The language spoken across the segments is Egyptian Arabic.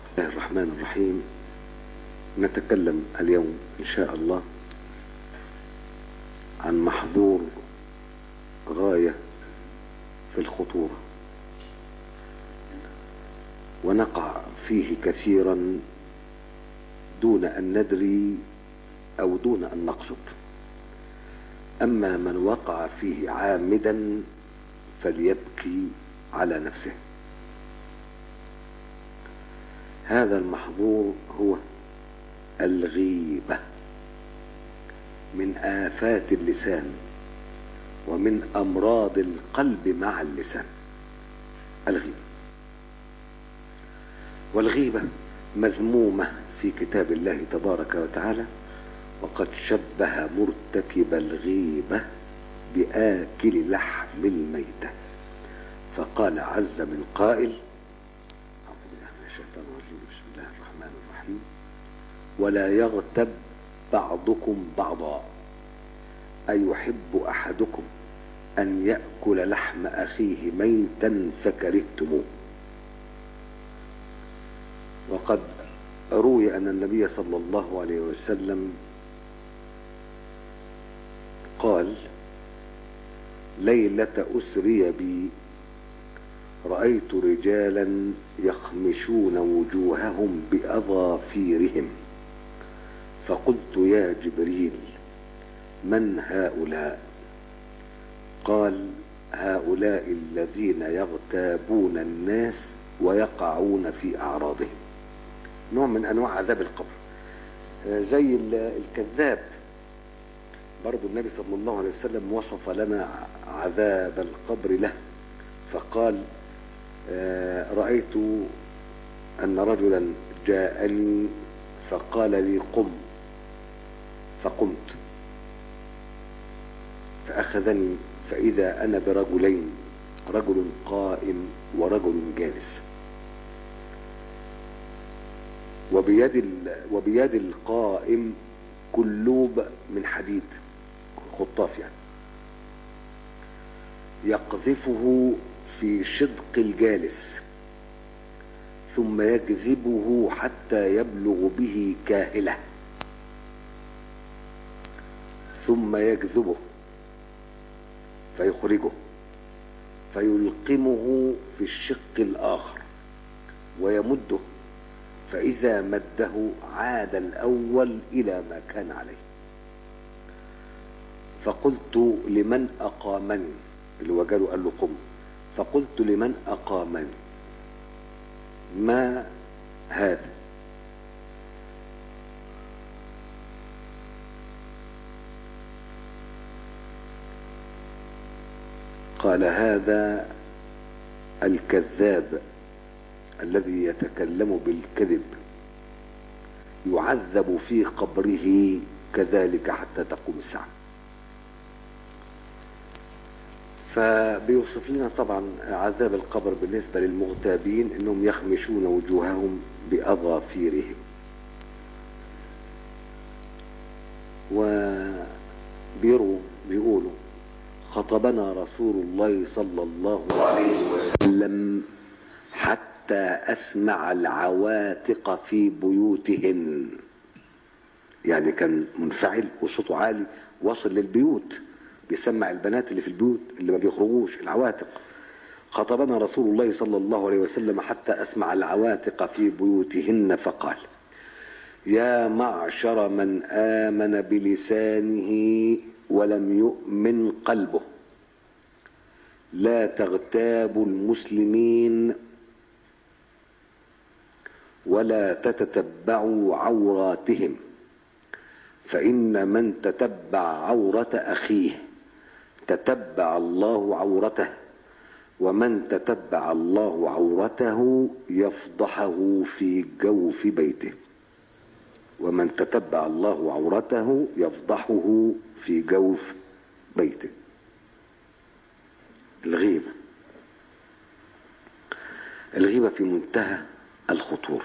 الله الرحمن الرحيم نتكلم اليوم إن شاء الله عن محظور غاية في الخطورة ونقع فيه كثيرا دون أن ندري أو دون أن نقصد أما من وقع فيه عامدا فليبكي على نفسه هذا المحظور هو الغيبة من آفات اللسان ومن أمراض القلب مع اللسان الغيبة والغيبة مذمومة في كتاب الله تبارك وتعالى وقد شبه مرتكب الغيبة بآكل لحم الميتة فقال عز من قائل أعوذ بالله من الشيطان الرجيم بسم الله الرحمن الرحيم ولا يغتب بعضكم بعضا أيحب أحدكم أن يأكل لحم أخيه ميتا فكرهتموه وقد روي أن النبي صلى الله عليه وسلم قال ليلة أسري بي رأيت رجالا يخمشون وجوههم بأظافيرهم فقلت يا جبريل من هؤلاء قال هؤلاء الذين يغتابون الناس ويقعون في أعراضهم نوع من أنواع عذاب القبر زي الكذاب برضو النبي صلى الله عليه وسلم وصف لنا عذاب القبر له فقال رأيت أن رجلا جاءني فقال لي قم فقمت فأخذني فإذا أنا برجلين رجل قائم ورجل جالس وبيد وبيد القائم كلوب من حديد خطاف يعني يقذفه في شدق الجالس ثم يجذبه حتى يبلغ به كاهله ثم يجذبه فيخرجه فيلقمه في الشق الآخر ويمده فإذا مده عاد الأول إلى ما كان عليه فقلت لمن أقامني اللي وجاله قال له قم فقلت لمن أقامني ما هذا قال هذا الكذاب الذي يتكلم بالكذب يعذب في قبره كذلك حتى تقوم الساعة فبيوصف لنا طبعا عذاب القبر بالنسبة للمغتابين انهم يخمشون وجوههم بأظافيرهم وبيروا بيقولوا خطبنا رسول الله صلى الله عليه وسلم حتى أسمع العواتق في بيوتهن يعني كان منفعل وصوته عالي وصل للبيوت بيسمع البنات اللي في البيوت اللي ما بيخرجوش العواتق خطبنا رسول الله صلى الله عليه وسلم حتى أسمع العواتق في بيوتهن فقال يا معشر من آمن بلسانه ولم يؤمن قلبه لا تغتابوا المسلمين ولا تتتبعوا عوراتهم فإن من تتبع عورة أخيه تتبع الله عورته ومن تتبع الله عورته يفضحه في جوف بيته ومن تتبع الله عورته يفضحه في جوف بيته الغيبة الغيبة في منتهى الخطورة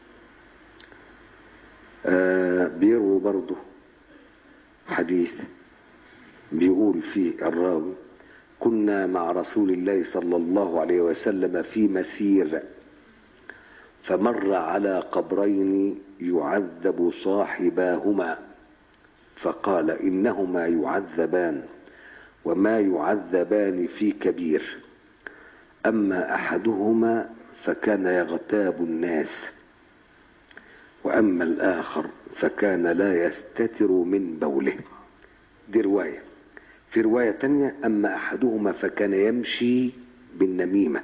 آه بيروي برضه حديث بيقول فيه الراوي كنا مع رسول الله صلى الله عليه وسلم في مسير فمر على قبرين يعذب صاحباهما فقال إنهما يعذبان وما يعذبان في كبير أما أحدهما فكان يغتاب الناس وأما الآخر فكان لا يستتر من بوله دي رواية في رواية تانية أما أحدهما فكان يمشي بالنميمة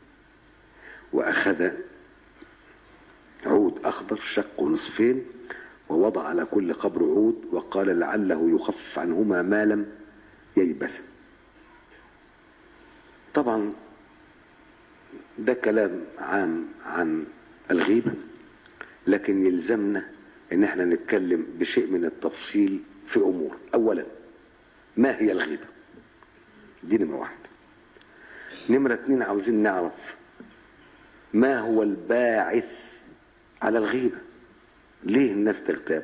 وأخذ عود أخضر شق نصفين ووضع على كل قبر عود وقال لعله يخفف عنهما ما لم ييبس طبعا ده كلام عام عن الغيبة لكن يلزمنا ان احنا نتكلم بشيء من التفصيل في امور اولا ما هي الغيبة دي نمرة واحد نمرة اتنين عاوزين نعرف ما هو الباعث على الغيبة ليه الناس تغتاب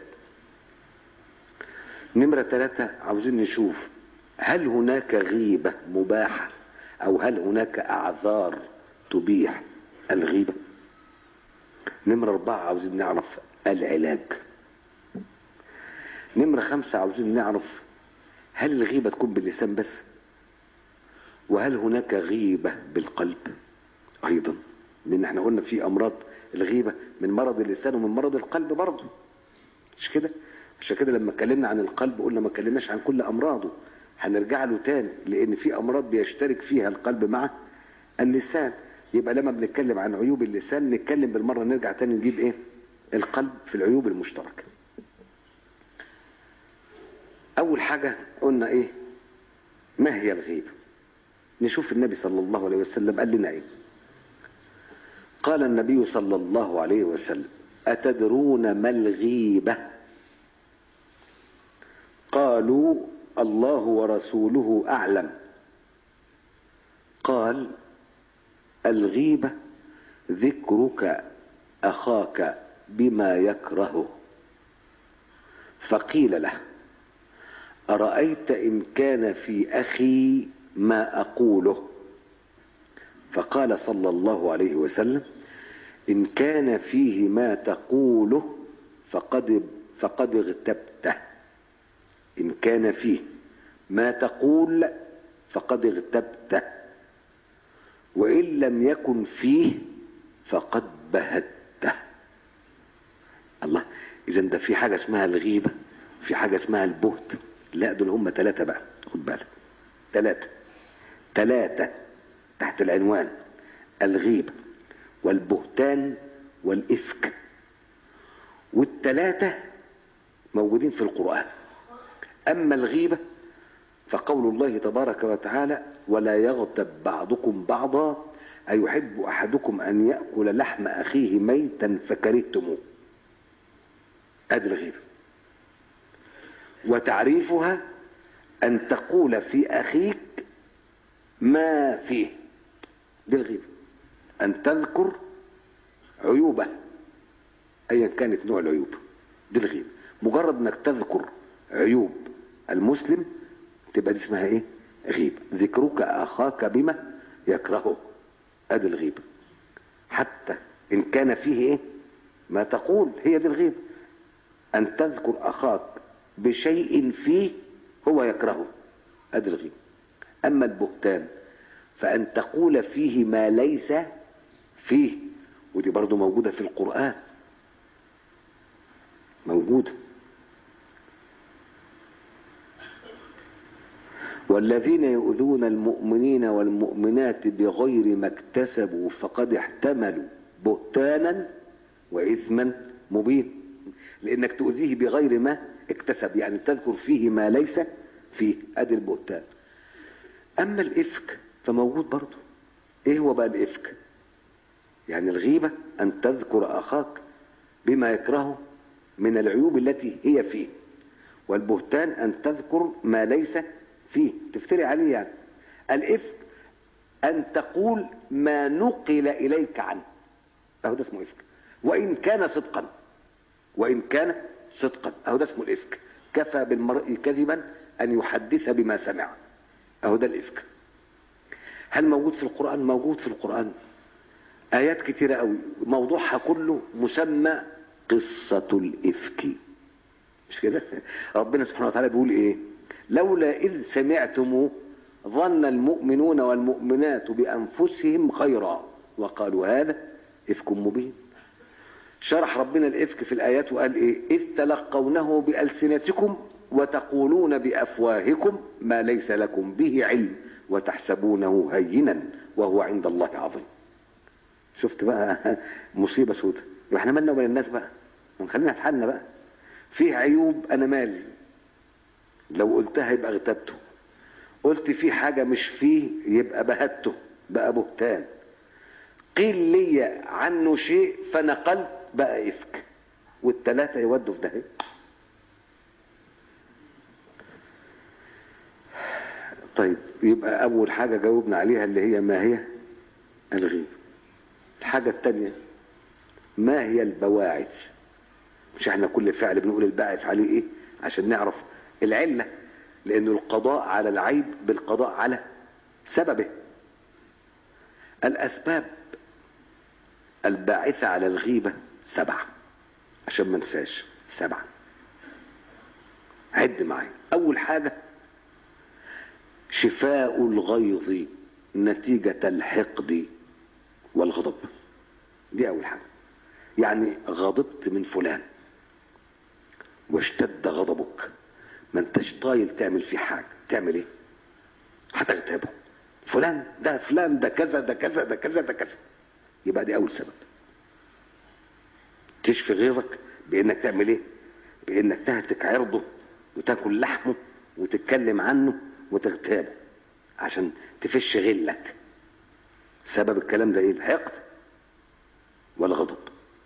نمرة ثلاثة عاوزين نشوف هل هناك غيبة مباحة أو هل هناك أعذار تبيح الغيبة نمرة أربعة عاوزين نعرف العلاج نمرة خمسة عاوزين نعرف هل الغيبة تكون باللسان بس وهل هناك غيبة بالقلب أيضا لأن احنا قلنا في أمراض الغيبة من مرض اللسان ومن مرض القلب برضه مش كده عشان كده لما اتكلمنا عن القلب قلنا ما اتكلمناش عن كل أمراضه هنرجع له تاني لأن في أمراض بيشترك فيها القلب مع اللسان يبقى لما بنتكلم عن عيوب اللسان نتكلم بالمرة نرجع تاني نجيب ايه القلب في العيوب المشتركة أول حاجة قلنا ايه ما هي الغيبة نشوف النبي صلى الله عليه وسلم قال لنا ايه قال النبي صلى الله عليه وسلم أتدرون ما الغيبة قالوا الله ورسوله أعلم قال الغيبة ذكرك أخاك بما يكرهه فقيل له أرأيت إن كان في أخي ما أقوله فقال صلى الله عليه وسلم إن كان فيه ما تقوله فقد فقد اغتبته إن كان فيه ما تقول فقد اغتبته وإن لم يكن فيه فقد بهته الله إذا ده في حاجة اسمها الغيبة في حاجة اسمها البهت لا دول هم ثلاثة بقى خد بالك ثلاثة ثلاثة تحت العنوان الغيبة والبهتان والإفك والثلاثة موجودين في القرآن أما الغيبة فقول الله تبارك وتعالى ولا يغتب بعضكم بعضا أيحب أحدكم أن يأكل لحم أخيه ميتا فكرهتموه هذه الغيبة وتعريفها أن تقول في أخيك ما فيه دي الغيبة أن تذكر عيوبه أيا كانت نوع العيوب دي الغيبة مجرد أنك تذكر عيوب المسلم تبقى دي اسمها ايه غيبة ذكرك أخاك بما يكرهه ادي الغيبة حتى إن كان فيه ايه ما تقول هي دي الغيبة أن تذكر أخاك بشيء فيه هو يكرهه ادي الغيبة أما البهتان فأن تقول فيه ما ليس فيه ودي برضو موجودة في القرآن موجودة والذين يؤذون المؤمنين والمؤمنات بغير ما اكتسبوا فقد احتملوا بهتانا وإثما مبين لأنك تؤذيه بغير ما اكتسب يعني تذكر فيه ما ليس فيه أدي البهتان أما الإفك فموجود برضه إيه هو بقى الإفك يعني الغيبة أن تذكر أخاك بما يكرهه من العيوب التي هي فيه والبهتان أن تذكر ما ليس فيه تفتري عليه يعني الإفك أن تقول ما نقل إليك عنه أهو ده اسمه إفك وإن كان صدقا وإن كان صدقا أهو ده اسمه الإفك كفى بالمرء كذبا أن يحدث بما سمع أهو ده الإفك هل موجود في القرآن موجود في القرآن آيات كتيرة قوي موضوعها كله مسمى قصة الإفك مش كده ربنا سبحانه وتعالى بيقول إيه لولا إذ سمعتموه ظن المؤمنون والمؤمنات بأنفسهم خيرا وقالوا هذا إفك مبين شرح ربنا الإفك في الآيات وقال إيه إذ تلقونه بألسنتكم وتقولون بأفواهكم ما ليس لكم به علم وتحسبونه هينا وهو عند الله عظيم شفت بقى مصيبة سودة يبقى احنا مالنا ومال الناس بقى ونخلينا في حالنا بقى فيه عيوب انا مالي لو قلتها يبقى اغتبته قلت في حاجة مش فيه يبقى بهته بقى بهتان قيل لي عنه شيء فنقلت بقى إفك والتلاتة يودوا في داهية طيب يبقى أول حاجة جاوبنا عليها اللي هي ما هي الغيب الحاجة التانية ما هي البواعث مش احنا كل فعل بنقول الباعث عليه ايه عشان نعرف العلة لأن القضاء على العيب بالقضاء على سببه الأسباب الباعثة على الغيبة سبعة عشان ما ننساش سبعة عد معايا أول حاجة شفاء الغيظ نتيجة الحقد والغضب دي أول حاجة يعني غضبت من فلان واشتد غضبك ما انتش طايل تعمل فيه حاجة تعمل ايه هتغتابه فلان ده فلان ده كذا ده كذا ده كذا ده كذا يبقى دي أول سبب تشفي غيظك بإنك تعمل ايه بإنك تهتك عرضه وتاكل لحمه وتتكلم عنه وتغتابه عشان تفش غلك سبب الكلام ده ايه الحقد والغضب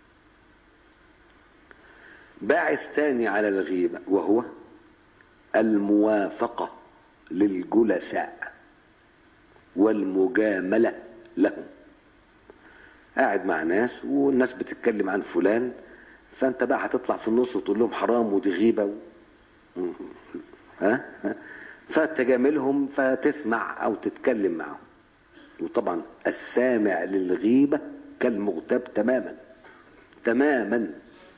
باعث تاني على الغيبة وهو الموافقة للجلساء والمجاملة لهم قاعد مع ناس والناس بتتكلم عن فلان فانت بقى هتطلع في النص وتقول لهم حرام ودي غيبة و... ها فتجاملهم فتسمع او تتكلم معهم وطبعا السامع للغيبة كالمغتاب تماما تماما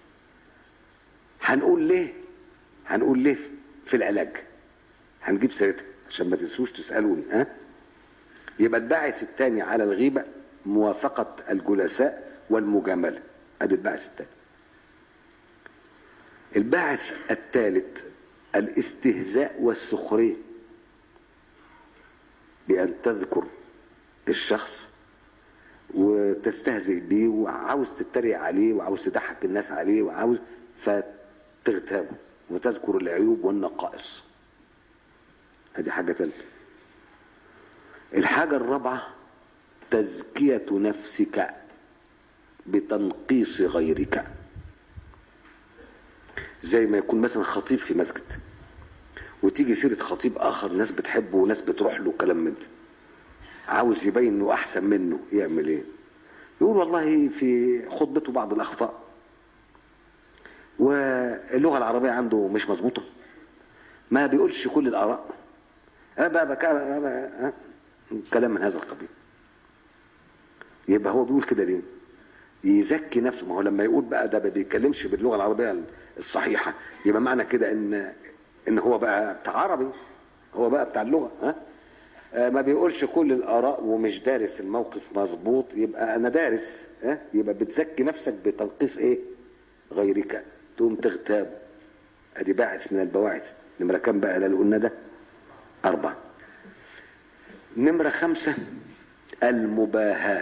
هنقول ليه هنقول ليه في العلاج هنجيب سيرتها عشان ما تنسوش تسألوني ها يبقى الباعث الثاني على الغيبة موافقة الجلساء والمجاملة ادي الباعث الثاني الباعث الثالث الاستهزاء والسخرية بأن تذكر الشخص وتستهزئ بيه وعاوز تتريق عليه وعاوز تضحك الناس عليه وعاوز فتغتابه وتذكر العيوب والنقائص هذه حاجة ثالثة الحاجة الرابعة تزكية نفسك بتنقيص غيرك زي ما يكون مثلا خطيب في مسجد وتيجي سيرة خطيب آخر ناس بتحبه وناس بتروح له كلام من ده عاوز يبين انه احسن منه يعمل ايه يقول والله في خطبته بعض الاخطاء واللغه العربيه عنده مش مظبوطه ما بيقولش كل الاراء أنا بقى بقى كلام من هذا القبيل يبقى هو بيقول كده ليه يزكي نفسه ما هو لما يقول بقى ده ما بيتكلمش باللغه العربيه الصحيحه يبقى معنى كده ان ان هو بقى بتاع عربي هو بقى بتاع اللغه ها ما بيقولش كل الاراء ومش دارس الموقف مظبوط يبقى انا دارس ها يبقى بتزكي نفسك بتنقيص ايه غيرك تقوم تغتاب ادي باعث من البواعث نمرة كام بقى اللي قلنا ده أربعة نمرة خمسة المباهاة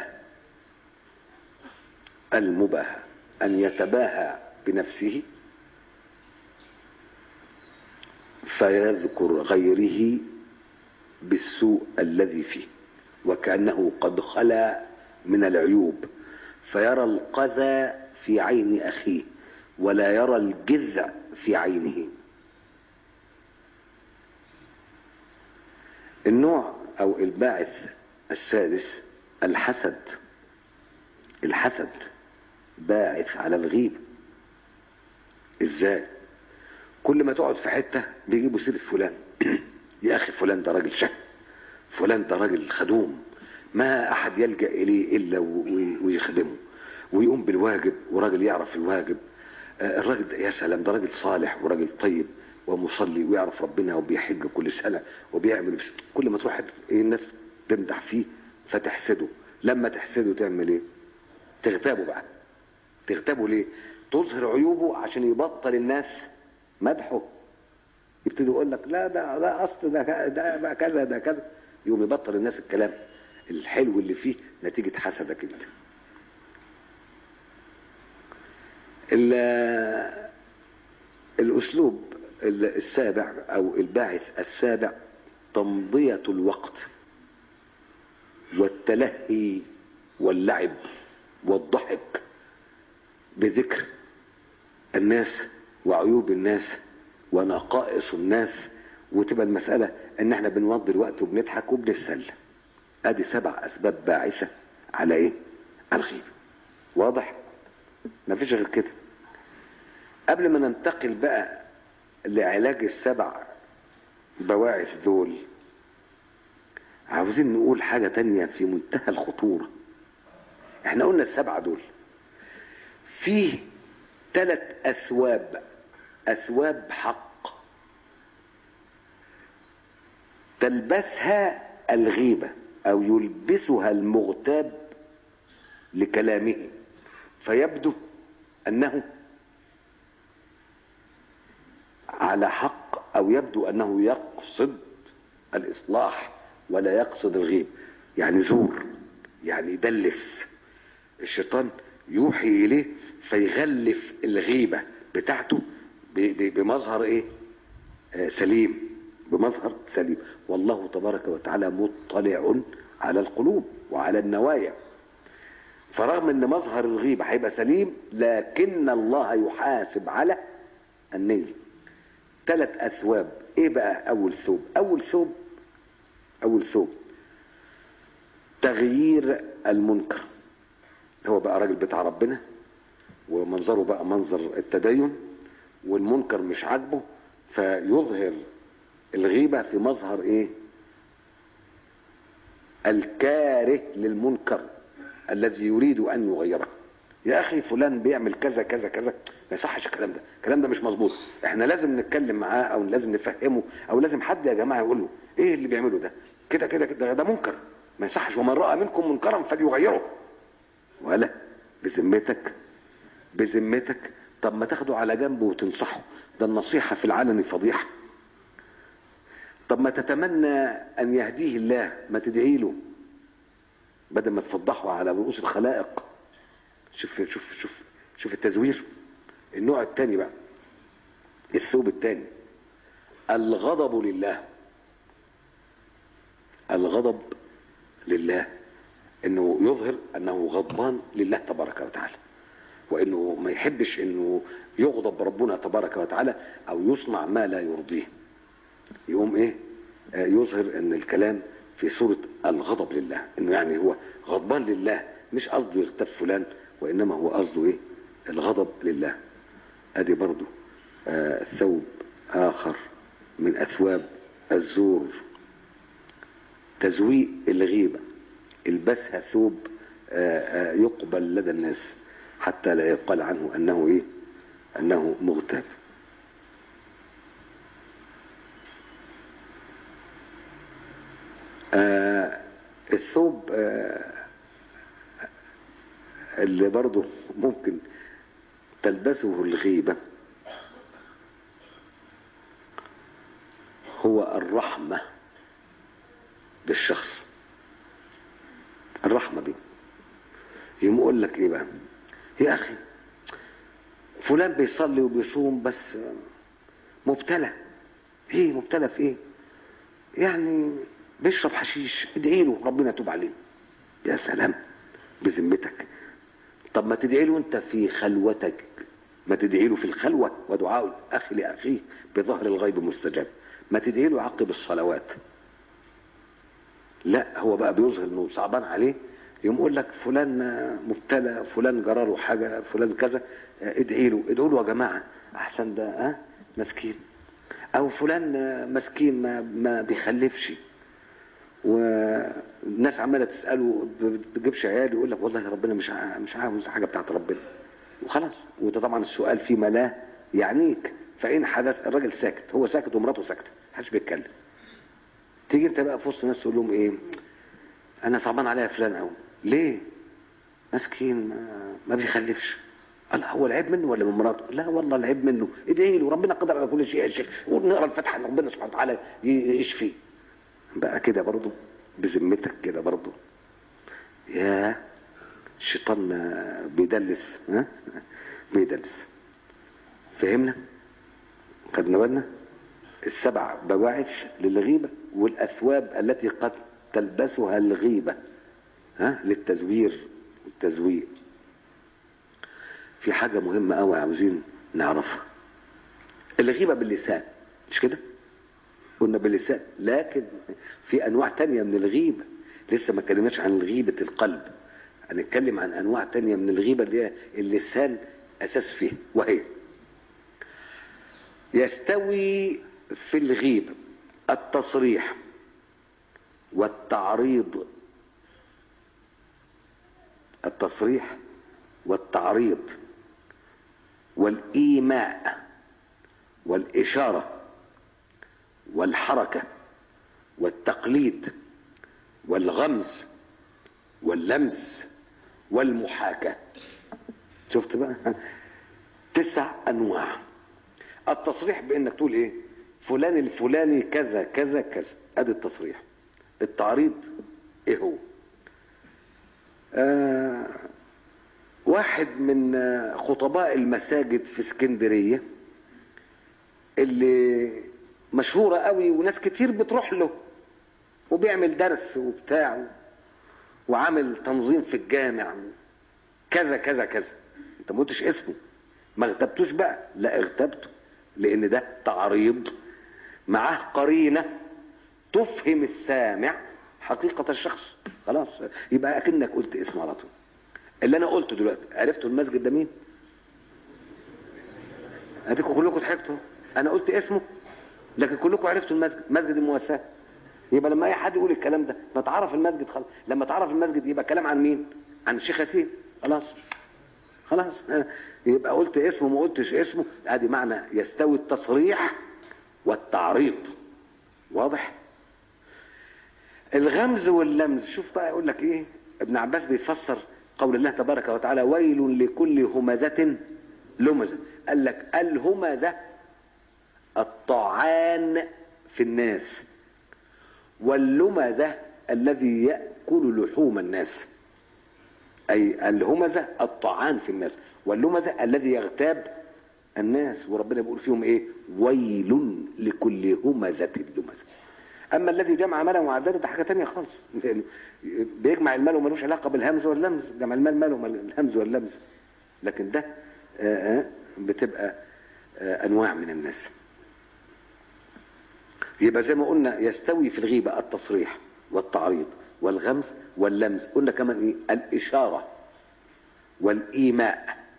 المباهاة أن يتباهى بنفسه فيذكر غيره بالسوء الذي فيه وكأنه قد خلا من العيوب فيرى القذى في عين أخيه ولا يرى الجذع في عينه النوع أو الباعث السادس الحسد الحسد باعث على الغيب ازاي كل ما تقعد في حتة بيجيبوا سيرة فلان يا أخي فلان ده راجل شهم فلان ده راجل خدوم ما احد يلجا اليه الا ويخدمه ويقوم بالواجب وراجل يعرف الواجب الراجل ده يا سلام ده راجل صالح وراجل طيب ومصلي ويعرف ربنا وبيحج كل سنه وبيعمل بس كل ما تروح الناس تمدح فيه فتحسده لما تحسده تعمل ايه؟ تغتابه بقى تغتابه ليه؟ تظهر عيوبه عشان يبطل الناس مدحه يبتدي يقول لك لا ده ده اصل ده ده بقى كذا ده كذا يقوم يبطل الناس الكلام الحلو اللي فيه نتيجه حسدك انت الاسلوب السابع او الباعث السابع تمضيه الوقت والتلهي واللعب والضحك بذكر الناس وعيوب الناس ونقائص الناس وتبقى المسألة ان احنا بنوضي الوقت وبنضحك وبنتسلى ادي سبع اسباب باعثة على ايه على الغيبة واضح مفيش غير كده قبل ما ننتقل بقى لعلاج السبع بواعث دول عاوزين نقول حاجة تانية في منتهى الخطورة احنا قلنا السبعة دول فيه ثلاث أثواب أثواب حق تلبسها الغيبة أو يلبسها المغتاب لكلامه فيبدو أنه على حق أو يبدو أنه يقصد الإصلاح ولا يقصد الغيب يعني زور يعني يدلس الشيطان يوحي إليه فيغلف الغيبة بتاعته بمظهر إيه آه سليم بمظهر سليم والله تبارك وتعالى مطلع على القلوب وعلى النوايا فرغم ان مظهر الغيبة هيبقى سليم لكن الله يحاسب على النية ثلاث اثواب ايه بقى اول ثوب اول ثوب اول ثوب تغيير المنكر هو بقى راجل بتاع ربنا ومنظره بقى منظر التدين والمنكر مش عاجبه فيظهر الغيبة في مظهر ايه الكاره للمنكر الذي يريد ان يغيره يا اخي فلان بيعمل كذا كذا كذا ما يصحش الكلام ده الكلام ده مش مظبوط احنا لازم نتكلم معاه او لازم نفهمه او لازم حد يا جماعه يقول له ايه اللي بيعمله ده كده كده كده ده منكر ما يصحش ومن راى منكم منكرا فليغيره ولا بذمتك بذمتك طب ما تاخده على جنب وتنصحه ده النصيحه في العلن فضيحه طب ما تتمنى ان يهديه الله ما تدعي له بدل ما تفضحه على رؤوس الخلائق شوف شوف شوف شوف التزوير النوع الثاني بقى الثوب الثاني الغضب لله الغضب لله انه يظهر انه غضبان لله تبارك وتعالى وانه ما يحبش انه يغضب ربنا تبارك وتعالى او يصنع ما لا يرضيه يقوم ايه آه يظهر ان الكلام في صورة الغضب لله انه يعني هو غضبان لله مش قصده يغتاب فلان وانما هو قصده ايه الغضب لله ادي برضو آه ثوب اخر من اثواب الزور تزويق الغيبة البسها ثوب آه آه يقبل لدى الناس حتى لا يقال عنه انه ايه انه مغتاب آه الثوب آه اللي برضه ممكن تلبسه الغيبة هو الرحمة بالشخص الرحمة بيه يقوم يقول لك ايه بقى يا اخي فلان بيصلي وبيصوم بس مبتلى ايه مبتلى في ايه يعني بيشرب حشيش ادعي له ربنا يتوب عليه يا سلام بذمتك طب ما تدعي له انت في خلوتك ما تدعي له في الخلوة ودعاء الأخ لأخيه بظهر الغيب مستجاب ما تدعي له عقب الصلوات لا هو بقى بيظهر انه صعبان عليه يقوم يقول لك فلان مبتلى فلان جرى له حاجة فلان كذا ادعي له ادعوا له يا جماعة احسن ده ها أه؟ مسكين او فلان مسكين ما ما بيخلفش والناس عماله تساله ما بتجيبش عيال يقول لك والله ربنا مش ع- مش عاوز حاجه بتاعت ربنا وخلاص وده طبعا السؤال فيما لا يعنيك فان حدث الراجل ساكت هو ساكت ومراته ساكته محدش بيتكلم تيجي انت بقى في وسط ناس تقول لهم ايه انا صعبان عليا فلان قوي ليه مسكين ما, ما بيخلفش قال هو العيب منه ولا من مراته لا والله العيب منه ادعي له ربنا قدر على كل شيء يا شيخ ونقرا الفاتحه ان ربنا سبحانه وتعالى ي- يشفي بقى كده برضه بذمتك كده برضه يا الشيطان بيدلس ها بيدلس فهمنا خدنا بالنا السبع بواعث للغيبة والأثواب التي قد تلبسها الغيبة ها للتزوير والتزوير في حاجة مهمة قوي عاوزين نعرفها الغيبة باللسان مش كده قلنا باللسان لكن في أنواع تانية من الغيبة لسه ما اتكلمناش عن غيبة القلب هنتكلم عن أنواع تانية من الغيبة اللي هي اللسان أساس فيها وهي يستوي في الغيبة التصريح والتعريض التصريح والتعريض والإيماء والإشارة والحركة والتقليد والغمز واللمس والمحاكاة شفت بقى تسع أنواع التصريح بانك تقول ايه فلان الفلاني كذا كذا كذا ادي التصريح التعريض ايه هو آه واحد من آه، خطباء المساجد في اسكندرية اللي مشهورة قوي وناس كتير بتروح له وبيعمل درس وبتاع وعامل تنظيم في الجامع كذا كذا كذا انت ما قلتش اسمه ما اغتبتوش بقى لا اغتبته لان ده تعريض معاه قرينه تفهم السامع حقيقه الشخص خلاص يبقى اكنك قلت اسمه على طول اللي انا قلته دلوقتي عرفتوا المسجد ده مين اديكم كلكم ضحكتوا انا قلت اسمه لكن كلكم عرفتوا المسجد مسجد المواساه يبقى لما اي حد يقول الكلام ده ما تعرف المسجد خلاص لما تعرف المسجد يبقى كلام عن مين عن الشيخ ياسين خلاص خلاص يبقى قلت اسمه ما قلتش اسمه ادي معنى يستوي التصريح والتعريض واضح الغمز واللمز شوف بقى يقول لك ايه ابن عباس بيفسر قول الله تبارك وتعالى ويل لكل همزة لمزة قال لك الهمزة الطعان في الناس واللمزة الذي يأكل لحوم الناس أي الهمزة الطعان في الناس واللمزة الذي يغتاب الناس وربنا بيقول فيهم إيه ويل لكل همزة لمزة أما الذي جمع مالا وعدده ده حاجة تانية خالص لأنه بيجمع المال وملوش علاقة بالهمز واللمز جمع المال ماله ومال الهمز واللمز لكن ده آه، آه، بتبقى آه، أنواع من الناس يبقى زي ما قلنا يستوي في الغيبة التصريح والتعريض والغمز واللمز قلنا كمان ايه الإشارة والإيماء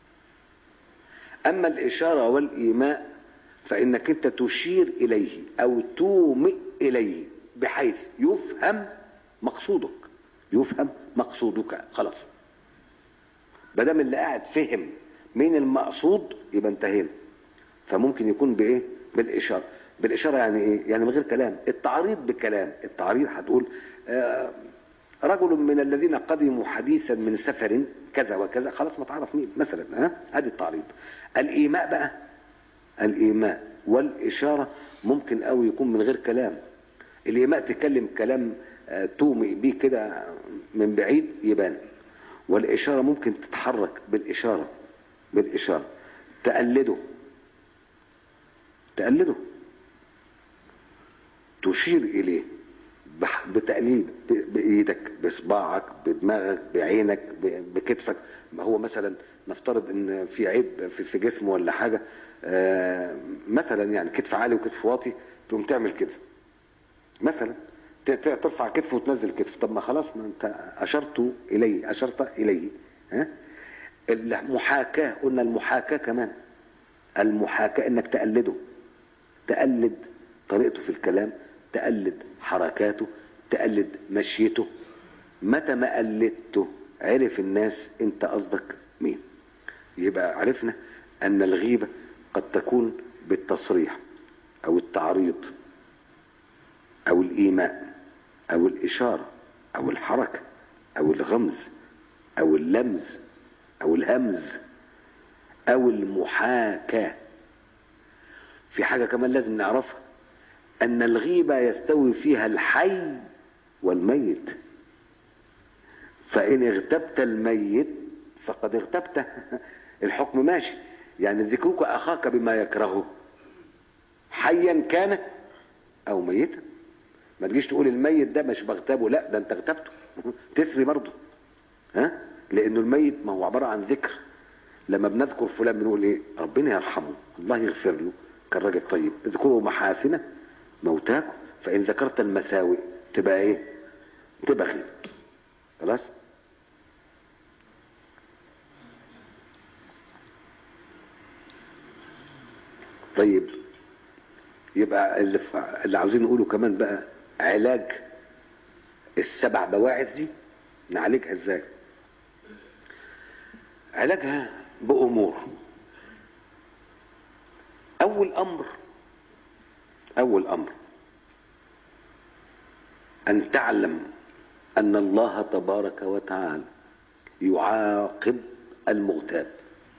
أما الإشارة والإيماء فإنك أنت تشير إليه أو تومئ إليه بحيث يفهم مقصودك يفهم مقصودك خلاص بدل اللي قاعد فهم مين المقصود يبقى انتهينا فممكن يكون بايه بالاشاره بالاشاره يعني ايه يعني من غير كلام التعريض بكلام التعريض هتقول آه رجل من الذين قدموا حديثا من سفر كذا وكذا خلاص ما تعرف مين مثلا ها ادي التعريض الايماء بقى الايماء والاشاره ممكن قوي يكون من غير كلام الايماء تتكلم كلام آه، تومي بيه كده من بعيد يبان والاشاره ممكن تتحرك بالاشاره بالاشاره تقلده تقلده تشير اليه بح- بتقليد ب- بايدك باصبعك بدماغك بعينك ب- بكتفك ما هو مثلا نفترض ان في عيب في في جسمه ولا حاجه آه، مثلا يعني كتف عالي وكتف واطي تقوم تعمل كده مثلا ت- ت- ترفع كتف وتنزل كتف طب ما خلاص ما انت اشرت اليه اشرت اليه ها المحاكاه قلنا المحاكاه كمان المحاكاه انك تقلده تقلد طريقته في الكلام تقلد حركاته تقلد مشيته متى ما قلدته عرف الناس انت قصدك مين يبقى عرفنا ان الغيبة قد تكون بالتصريح او التعريض او الايماء او الاشارة او الحركة او الغمز او اللمز او الهمز او المحاكاة في حاجة كمان لازم نعرفها ان الغيبة يستوي فيها الحي والميت فان اغتبت الميت فقد اغتبته الحكم ماشي يعني ذكرك اخاك بما يكرهه حيا كان او ميتا ما تجيش تقول الميت ده مش بغتابه لا ده انت اغتبته تسري برضه ها لانه الميت ما هو عباره عن ذكر لما بنذكر فلان بنقول ايه ربنا يرحمه الله يغفر له كان راجل طيب اذكروا محاسن موتاكم فان ذكرت المساوئ تبقى ايه تبقى غيب خلاص طيب يبقى اللي, ف... اللي عاوزين نقوله كمان بقى علاج السبع بواعث دي نعالجها ازاي علاجها بأمور أول أمر أول أمر أن تعلم أن الله تبارك وتعالى يعاقب المغتاب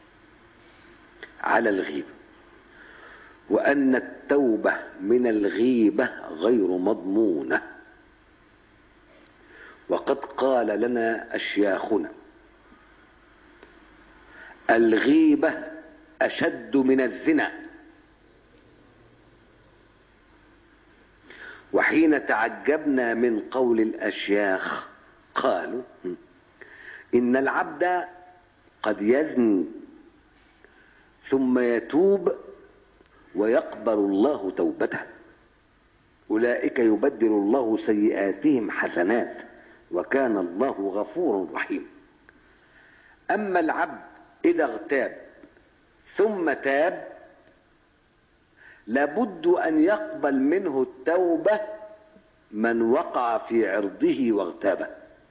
على الغيبة وأن التوبة من الغيبة غير مضمونة وقد قال لنا أشياخنا الغيبة أشد من الزنا وحين تعجبنا من قول الأشياخ قالوا إن العبد قد يزني ثم يتوب ويقبل الله توبته أولئك يبدل الله سيئاتهم حسنات وكان الله غفورا رحيما أما العبد إذا اغتاب ثم تاب لابد أن يقبل منه التوبة من وقع في عرضه واغتابه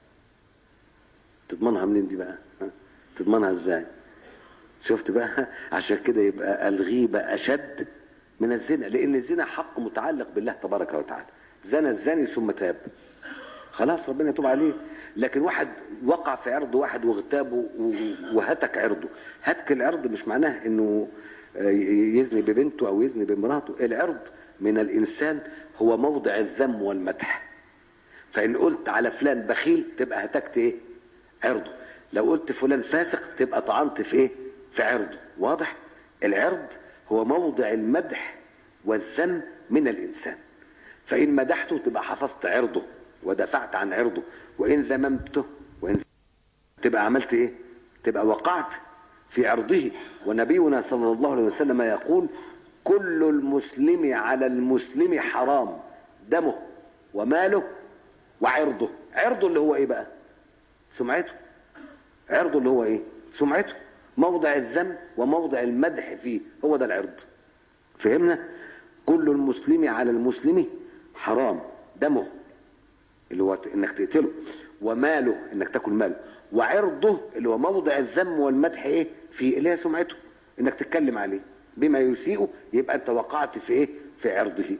تضمنها منين دي بقى تضمنها ازاي شفت بقى عشان كده يبقى الغيبة أشد من الزنا لأن الزنا حق متعلق بالله تبارك وتعالى زنى الزاني ثم تاب خلاص ربنا يتوب عليه لكن واحد وقع في عرض واحد واغتابه وهتك عرضه هتك العرض مش معناه انه يزني ببنته او يزني بامراته العرض من الانسان هو موضع الذم والمدح فان قلت على فلان بخيل تبقى هتكت ايه عرضه لو قلت فلان فاسق تبقى طعنت في ايه في عرضه واضح العرض هو موضع المدح والذم من الانسان فان مدحته تبقى حفظت عرضه ودفعت عن عرضه وان ذممته وان تبقى عملت ايه تبقى وقعت في عرضه ونبينا صلى الله عليه وسلم يقول كل المسلم على المسلم حرام دمه وماله وعرضه عرضه اللي هو ايه بقى سمعته عرضه اللي هو ايه سمعته موضع الذم وموضع المدح فيه هو ده العرض فهمنا كل المسلم على المسلم حرام دمه اللي هو انك تقتله وماله انك تاكل ماله وعرضه اللي هو موضع الذم والمدح ايه في اللي هي سمعته انك تتكلم عليه بما يسيئه يبقى انت وقعت في ايه في عرضه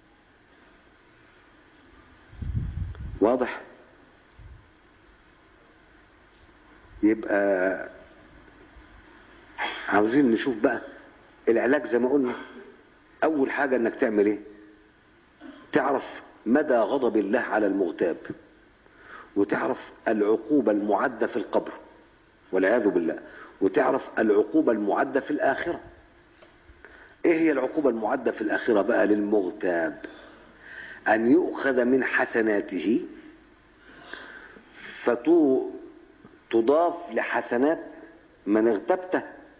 واضح يبقى عاوزين نشوف بقى العلاج زي ما قلنا اول حاجة انك تعمل ايه تعرف مدى غضب الله على المغتاب وتعرف العقوبة المعدة في القبر والعياذ بالله وتعرف العقوبة المعدة في الآخرة ايه هي العقوبة المعدة في الآخرة بقى للمغتاب أن يؤخذ من حسناته فتضاف لحسنات من اغتبته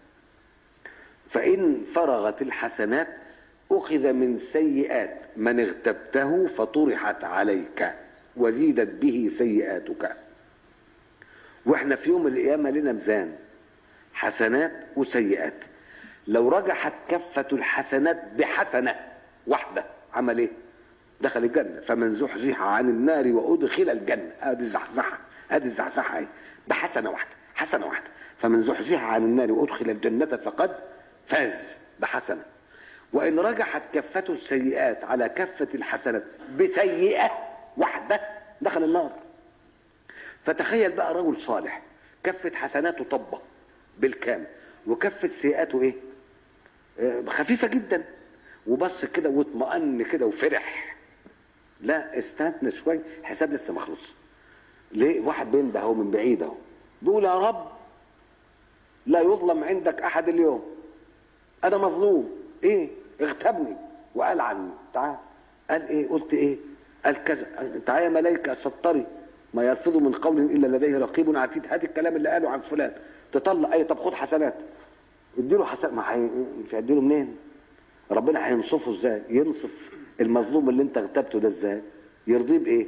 فإن فرغت الحسنات أخذ من سيئات من اغتبته فطرحت عليك وزيدت به سيئاتك واحنا في يوم القيامة لنا ميزان حسنات وسيئات لو رجحت كفة الحسنات بحسنة واحدة عمل ايه دخل الجنة فمن زحزح عن النار وأدخل الجنة ادي الزحزحة ادي الزحزحة اهي بحسنة واحدة حسنة واحدة فمن زحزح عن النار وأدخل الجنة فقد فاز بحسنة وإن رجحت كفته السيئات على كفة الحسنات بسيئة واحدة دخل النار فتخيل بقى رجل صالح كفة حسناته طبة بالكامل وكفة سيئاته ايه آه، خفيفة جدا وبص كده واطمأن كده وفرح لا استنى شوي الحساب لسه ما خلص ليه واحد بينده اهو من بعيد اهو بيقول يا رب لا يظلم عندك احد اليوم انا مظلوم ايه اغتبني وقال عني تعال قال ايه قلت ايه قال كذا تعالى يا ملائكه سطري ما يلفظ من قول الا لديه رقيب عتيد هات الكلام اللي قاله عن فلان تطلع اي طب خد حسنات اديله حسنات ما حي... مش هيديله منين ربنا هينصفه ازاي ينصف المظلوم اللي انت اغتبته ده ازاي يرضيه بايه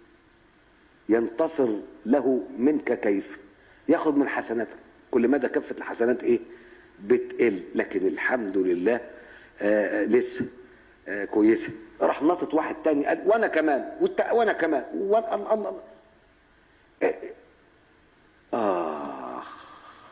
ينتصر له منك كيف ياخد من حسناتك كل مدى كفة الحسنات ايه بتقل لكن الحمد لله آه لسه آه كويسة راح نطت واحد تاني قال وانا كمان والت... وانا كمان وانا الله الله آخ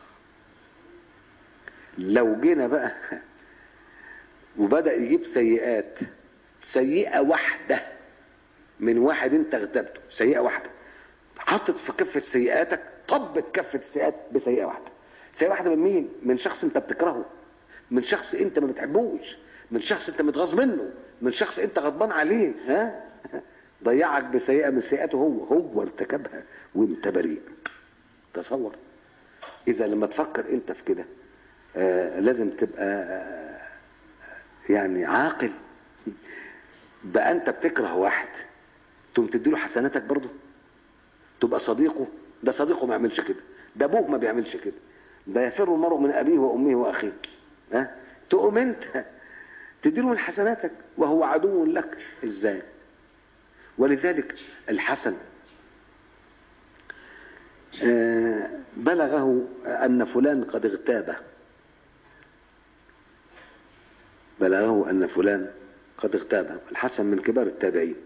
لو جينا بقى وبدأ يجيب سيئات سيئة واحدة من واحد انت اغتبته سيئة واحدة حطت في كفة سيئاتك طبت كفة السيئات بسيئة واحدة سيئة واحدة من مين؟ من شخص انت بتكرهه من شخص انت ما بتحبوش من شخص انت متغاظ منه من شخص انت غضبان عليه ها ضيعك بسيئة من سيئاته هو هو ارتكبها وانت بريء تصور اذا لما تفكر انت في كده آه لازم تبقى آه يعني عاقل بقى انت بتكره واحد تقوم تديله حسناتك برضه تبقى صديقه ده صديقه ما يعملش كده ده ابوه ما بيعملش كده ده يفر المرء من ابيه وامه واخيه ها تقوم انت تديله من حسناتك وهو عدو لك ازاي ولذلك الحسن بلغه أن فلان قد اغتابه بلغه أن فلان قد اغتابه الحسن من كبار التابعين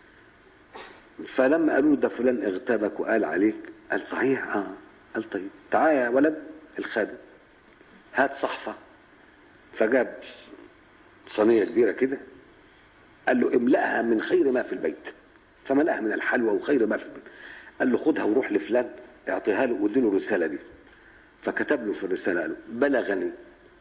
فلما قالوا ده فلان اغتابك وقال عليك قال صحيح اه قال طيب تعال يا ولد الخادم هات صحفة فجاب صينية كبيرة كده قال له املأها من خير ما في البيت فملأها من الحلوى وخير ما في البيت قال له خدها وروح لفلان اعطيها له واديله الرسالة دي فكتب له في الرسالة قال له بلغني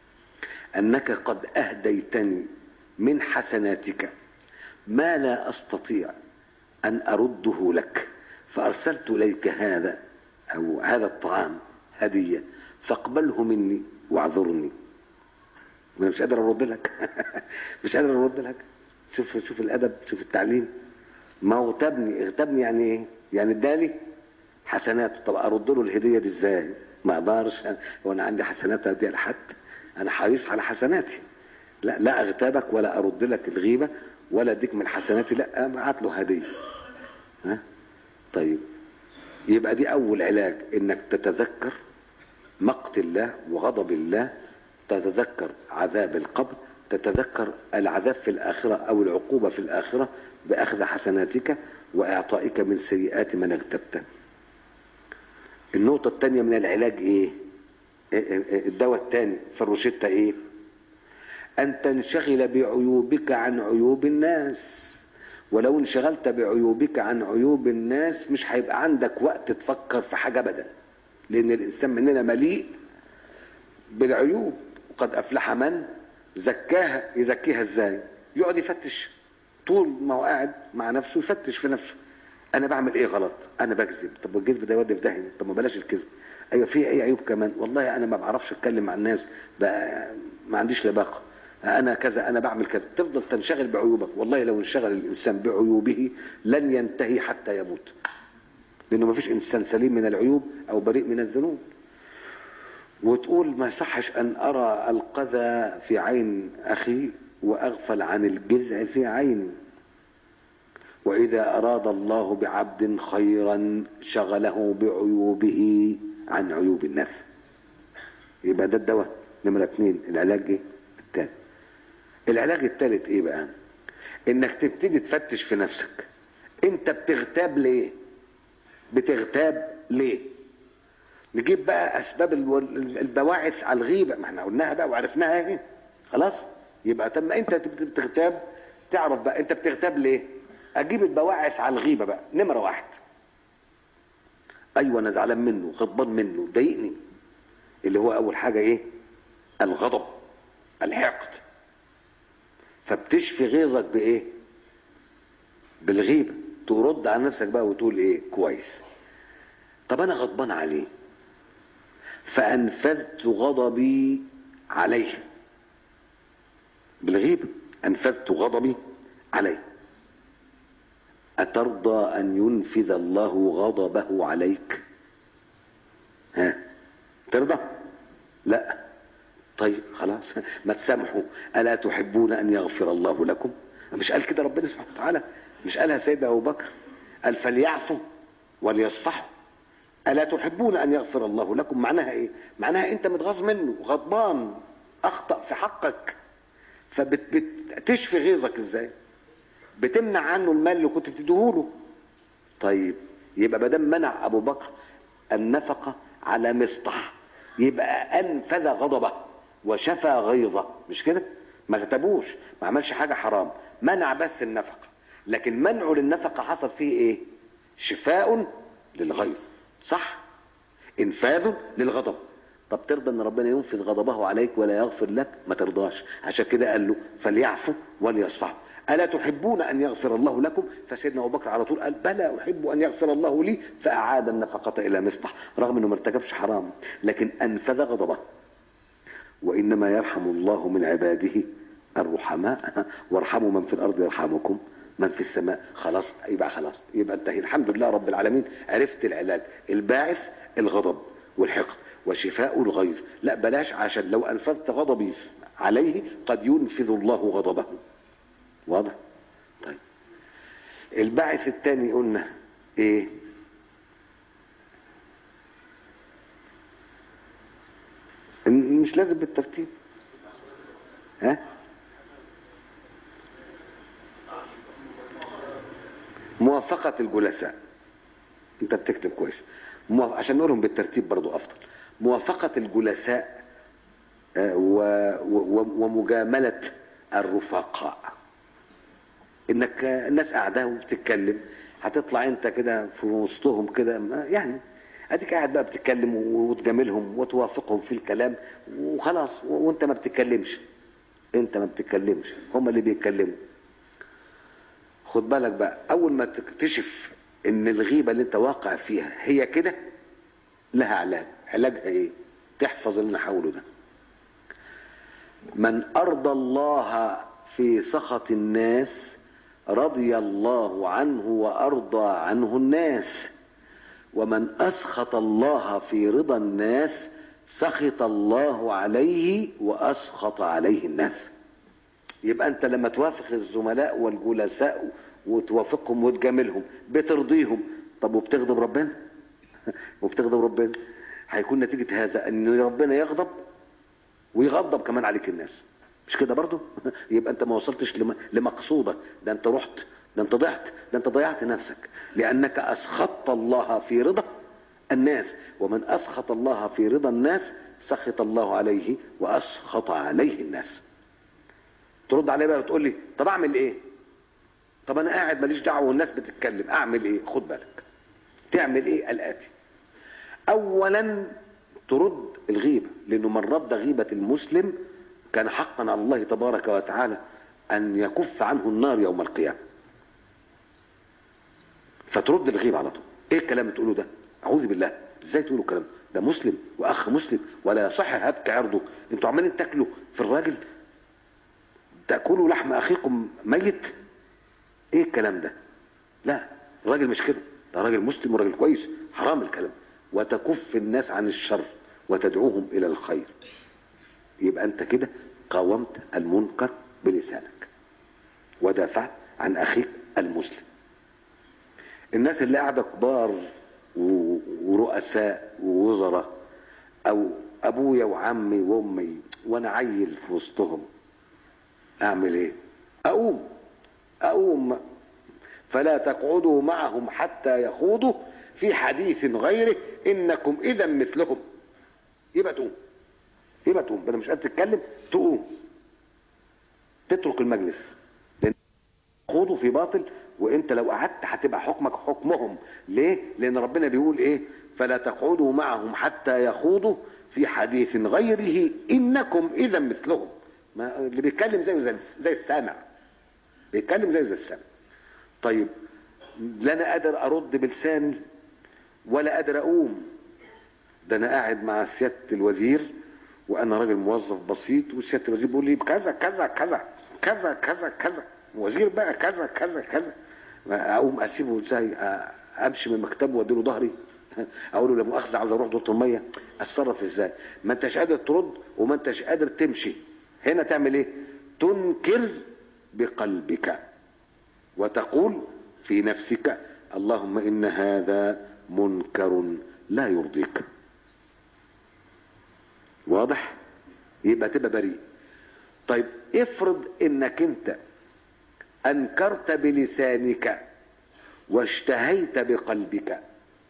أنك قد أهديتني من حسناتك ما لا أستطيع أن أرده لك فأرسلت إليك هذا أو هذا الطعام هدية فاقبله مني واعذرني أنا مش قادر أرد لك مش قادر أرد لك شوف شوف الأدب شوف التعليم ما اغتبني اغتبني يعني إيه؟ يعني ادالي حسنات طب أرد له الهدية دي إزاي؟ ما أقدرش وأنا عندي حسنات أديها لحد أنا حريص على حسناتي لا لا أغتابك ولا أرد لك الغيبة ولا أديك من حسناتي لا أبعت له هدية ها؟ طيب يبقى دي أول علاج إنك تتذكر مقت الله وغضب الله تتذكر عذاب القبر تتذكر العذاب في الآخرة أو العقوبة في الآخرة بأخذ حسناتك وإعطائك من سيئات من اغتبته النقطة الثانية من العلاج إيه الدواء الثاني في الروشتة إيه أن تنشغل بعيوبك عن عيوب الناس ولو انشغلت بعيوبك عن عيوب الناس مش هيبقى عندك وقت تفكر في حاجة أبدا لأن الإنسان مننا مليء بالعيوب وقد أفلح من زكاها يزكيها إزاي يقعد يفتش طول ما هو قاعد مع نفسه يفتش في نفسه أنا بعمل إيه غلط أنا بكذب طب والكذب ده يودي في داهية طب ما بلاش الكذب أيوة في أي عيوب كمان والله أنا ما بعرفش أتكلم مع الناس بقى ما عنديش لباقة انا كذا انا بعمل كذا تفضل تنشغل بعيوبك والله لو انشغل الانسان بعيوبه لن ينتهي حتى يموت لانه ما فيش انسان سليم من العيوب او بريء من الذنوب وتقول ما صحش ان ارى القذى في عين اخي واغفل عن الجذع في عيني واذا اراد الله بعبد خيرا شغله بعيوبه عن عيوب الناس يبقى ده الدواء نمرة اتنين العلاج ايه التاني العلاج الثالث ايه بقى انك تبتدي تفتش في نفسك انت بتغتاب ليه بتغتاب ليه نجيب بقى اسباب الو- البواعث على الغيبه ما احنا قلناها بقى وعرفناها اهي خلاص يبقى تم انت تبت- بتغتاب تعرف بقى انت بتغتاب ليه اجيب البواعث على الغيبه بقى نمره واحد ايوه انا زعلان منه غضبان منه ضايقني اللي هو اول حاجه ايه الغضب الحقد فبتشفي غيظك بايه بالغيبه ترد على نفسك بقى وتقول ايه كويس طب انا غضبان عليه فانفذت غضبي عليه بالغيبه انفذت غضبي عليه اترضى ان ينفذ الله غضبه عليك ها ترضى لا طيب خلاص ما تسامحوا الا تحبون ان يغفر الله لكم مش قال كده ربنا سبحانه وتعالى مش قالها سيدنا ابو بكر قال فليعفوا وليصفحوا الا تحبون ان يغفر الله لكم معناها ايه معناها انت متغاظ منه غضبان اخطا في حقك فبتشفي غيظك ازاي بتمنع عنه المال اللي كنت بتديهوله طيب يبقى ما دام منع ابو بكر النفقه على مصطح يبقى انفذ غضبه وشفى غيظه مش كده ما اغتابوش ما عملش حاجه حرام منع بس النفقه لكن منعه للنفقه حصل فيه ايه شفاء للغيظ صح انفاذ للغضب طب ترضى ان ربنا ينفذ غضبه عليك ولا يغفر لك ما ترضاش عشان كده قال له فليعفوا وليصفحوا الا تحبون ان يغفر الله لكم فسيدنا ابو بكر على طول قال بلى احب ان يغفر الله لي فاعاد النفقه الى مصطح رغم انه ما ارتكبش حرام لكن انفذ غضبه وانما يرحم الله من عباده الرحماء وارحموا من في الارض يرحمكم من في السماء خلاص يبقى خلاص يبقى انتهي الحمد لله رب العالمين عرفت العلاج الباعث الغضب والحقد وشفاء الغيظ لا بلاش عشان لو انفذت غضبي عليه قد ينفذ الله غضبه واضح طيب الباعث الثاني قلنا ايه مش لازم بالترتيب ها موافقة الجلساء انت بتكتب كويس موaf... عشان نقولهم بالترتيب برضو افضل موافقة الجلساء آه، و... و... ومجاملة الرفقاء انك آه، الناس قاعده وبتتكلم هتطلع انت كده في وسطهم كده ما- يعني اديك قاعد بقى بتتكلم وتجاملهم وتوافقهم في الكلام وخلاص و- وانت ما بتتكلمش انت ما بتتكلمش هم اللي بيتكلموا خد بالك بقى اول ما تكتشف ان الغيبه اللي انت واقع فيها هي كده لها علاج علاجها ايه تحفظ اللي انا هقوله ده من ارضى الله في سخط الناس رضي الله عنه وارضى عنه الناس ومن اسخط الله في رضا الناس سخط الله عليه واسخط عليه الناس يبقى انت لما توافق الزملاء والجلساء وتوافقهم وتجاملهم بترضيهم طب وبتغضب ربنا وبتغضب ربنا هيكون نتيجة هذا ان ربنا يغضب ويغضب كمان عليك الناس مش كده برضو يبقى انت ما وصلتش لم- لمقصودك ده انت رحت ده انت ضعت ده انت ضيعت نفسك لانك اسخطت الله في رضا الناس ومن اسخط الله في رضا الناس سخط الله عليه واسخط عليه الناس ترد عليه بقى وتقول لي طب اعمل ايه طب انا قاعد ماليش دعوه والناس بتتكلم اعمل ايه خد بالك تعمل ايه الاتي اولا ترد الغيبه لانه من رد غيبه المسلم كان حقا على الله تبارك وتعالى ان يكف عنه النار يوم القيامه فترد الغيبه على طول ايه الكلام اللي تقوله ده اعوذ بالله ازاي تقولوا الكلام ده مسلم واخ مسلم ولا يصح هتك عرضه انتوا عمالين تاكلوا في الراجل تاكلوا لحم اخيكم ميت ايه الكلام ده لا الراجل مش كده ده راجل مسلم وراجل كويس حرام الكلام وتكف الناس عن الشر وتدعوهم الى الخير يبقى انت كده قاومت المنكر بلسانك ودافعت عن اخيك المسلم الناس اللي قاعده كبار و- ورؤساء ووزراء او ابويا وعمي وامي وانا عيل في وسطهم اعمل ايه اقوم اقوم فلا تقعدوا معهم حتى يخوضوا في حديث غيره انكم اذا مثلهم يبقى تقوم يبقى تقوم بدل مش قادر تتكلم تقوم تترك المجلس لان خوضوا في باطل وانت لو قعدت هتبقى حكمك حكمهم ليه لان ربنا بيقول ايه فلا تقعدوا معهم حتى يخوضوا في حديث غيره انكم اذا مثلهم ما اللي بيتكلم زيه زي, زي السامع بيتكلم زيه زي السامع طيب لا انا قادر ارد بلساني ولا قادر اقوم ده انا قاعد مع سياده الوزير وانا راجل موظف بسيط وسياده الوزير بيقول لي كذا كذا كذا كذا كذا كذا وزير بقى كذا كذا كذا اقوم اسيبه ازاي امشي من مكتبه واديله ظهري اقول له لا مؤاخذه عاوز اروح دورة الميه اتصرف ازاي ما انتش قادر ترد وما انتش قادر تمشي هنا تعمل ايه تنكر بقلبك وتقول في نفسك اللهم ان هذا منكر لا يرضيك واضح يبقى تبقى بريء طيب افرض انك انت انكرت بلسانك واشتهيت بقلبك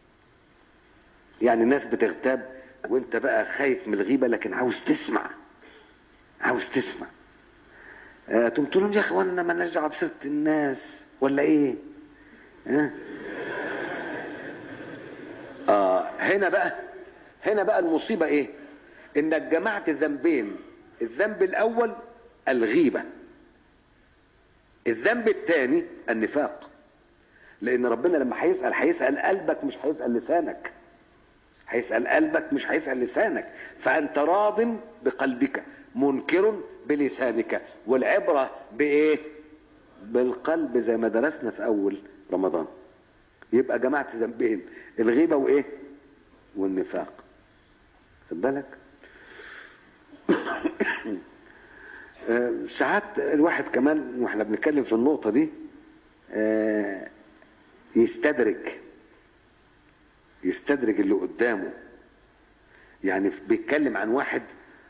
يعني الناس بتغتاب وانت بقى خايف من الغيبه لكن عاوز تسمع عاوز تسمع آه تقوم تقول لهم يا اخوانا ما دعوه بسيره الناس ولا ايه؟ آه. اه هنا بقى هنا بقى المصيبه ايه؟ انك جمعت ذنبين الذنب الاول الغيبه الذنب الثاني النفاق لان ربنا لما هيسال هيسال قلبك مش هيسال لسانك هيسال قلبك مش هيسال لسانك فانت راض بقلبك منكر بلسانك والعبره بايه بالقلب زي ما درسنا في اول رمضان يبقى جمعت ذنبين الغيبه وايه والنفاق خد بالك ساعات الواحد كمان واحنا بنتكلم في النقطة دي يستدرك يستدرك اللي قدامه يعني بيتكلم عن واحد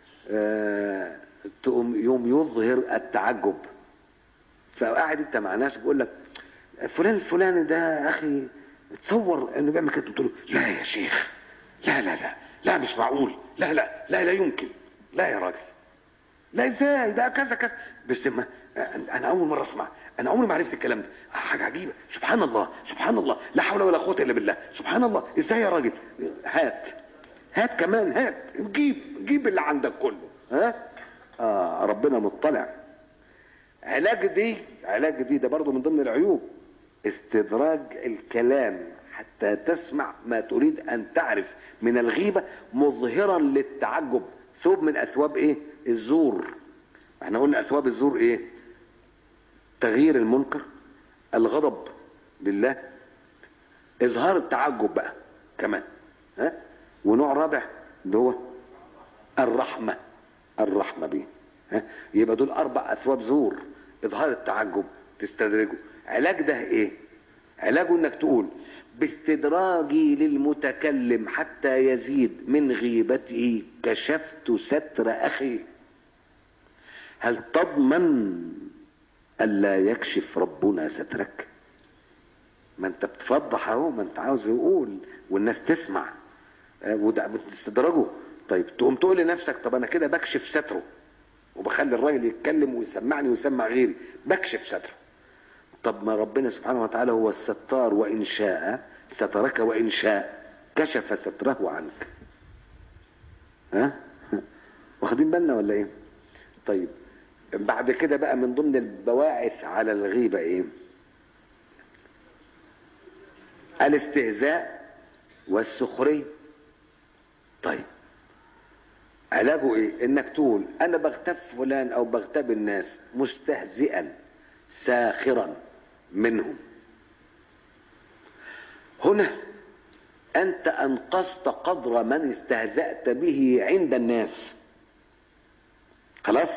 تقوم يوم يظهر التعجب فقاعد انت مع ناس بيقول لك فلان الفلاني ده اخي تصور انه بيعمل كده تقول له لا يا شيخ لا لا لا لا مش معقول لا لا لا لا يمكن لا يا راجل لا ازاي ده كذا كذا بس ما انا اول مره اسمع انا عمري ما عرفت الكلام ده حاجه عجيبه سبحان الله سبحان الله لا حول ولا قوه الا بالله سبحان الله ازاي يا راجل هات هات كمان هات جيب جيب اللي عندك كله ها اه ربنا مطلع علاج دي علاج دي ده برضه من ضمن العيوب استدراج الكلام حتى تسمع ما تريد ان تعرف من الغيبه مظهرا للتعجب ثوب من اثواب ايه الزور احنا قلنا اثواب الزور ايه تغيير المنكر الغضب لله اظهار التعجب بقى كمان ها ونوع رابع اللي هو الرحمه الرحمه بيه ها يبقى دول اربع اثواب زور اظهار التعجب تستدرجه علاج ده ايه علاجه انك تقول باستدراجي للمتكلم حتى يزيد من غيبته كشفت ستر اخي هل تضمن الا يكشف ربنا سترك ما انت بتفضح اهو ما انت عاوز يقول والناس تسمع وده بتستدرجه طيب تقوم تقول لنفسك طب انا كده بكشف ستره وبخلي الراجل يتكلم ويسمعني ويسمع غيري بكشف ستره طب ما ربنا سبحانه وتعالى هو الستار وإن شاء سترك وإن شاء كشف ستره عنك ها واخدين بالنا ولا ايه طيب بعد كده بقى من ضمن البواعث على الغيبة ايه الاستهزاء والسخرية طيب علاجه ايه انك تقول انا بغتاب فلان او بغتاب الناس مستهزئا ساخرا منهم هنا انت انقصت قدر من استهزأت به عند الناس خلاص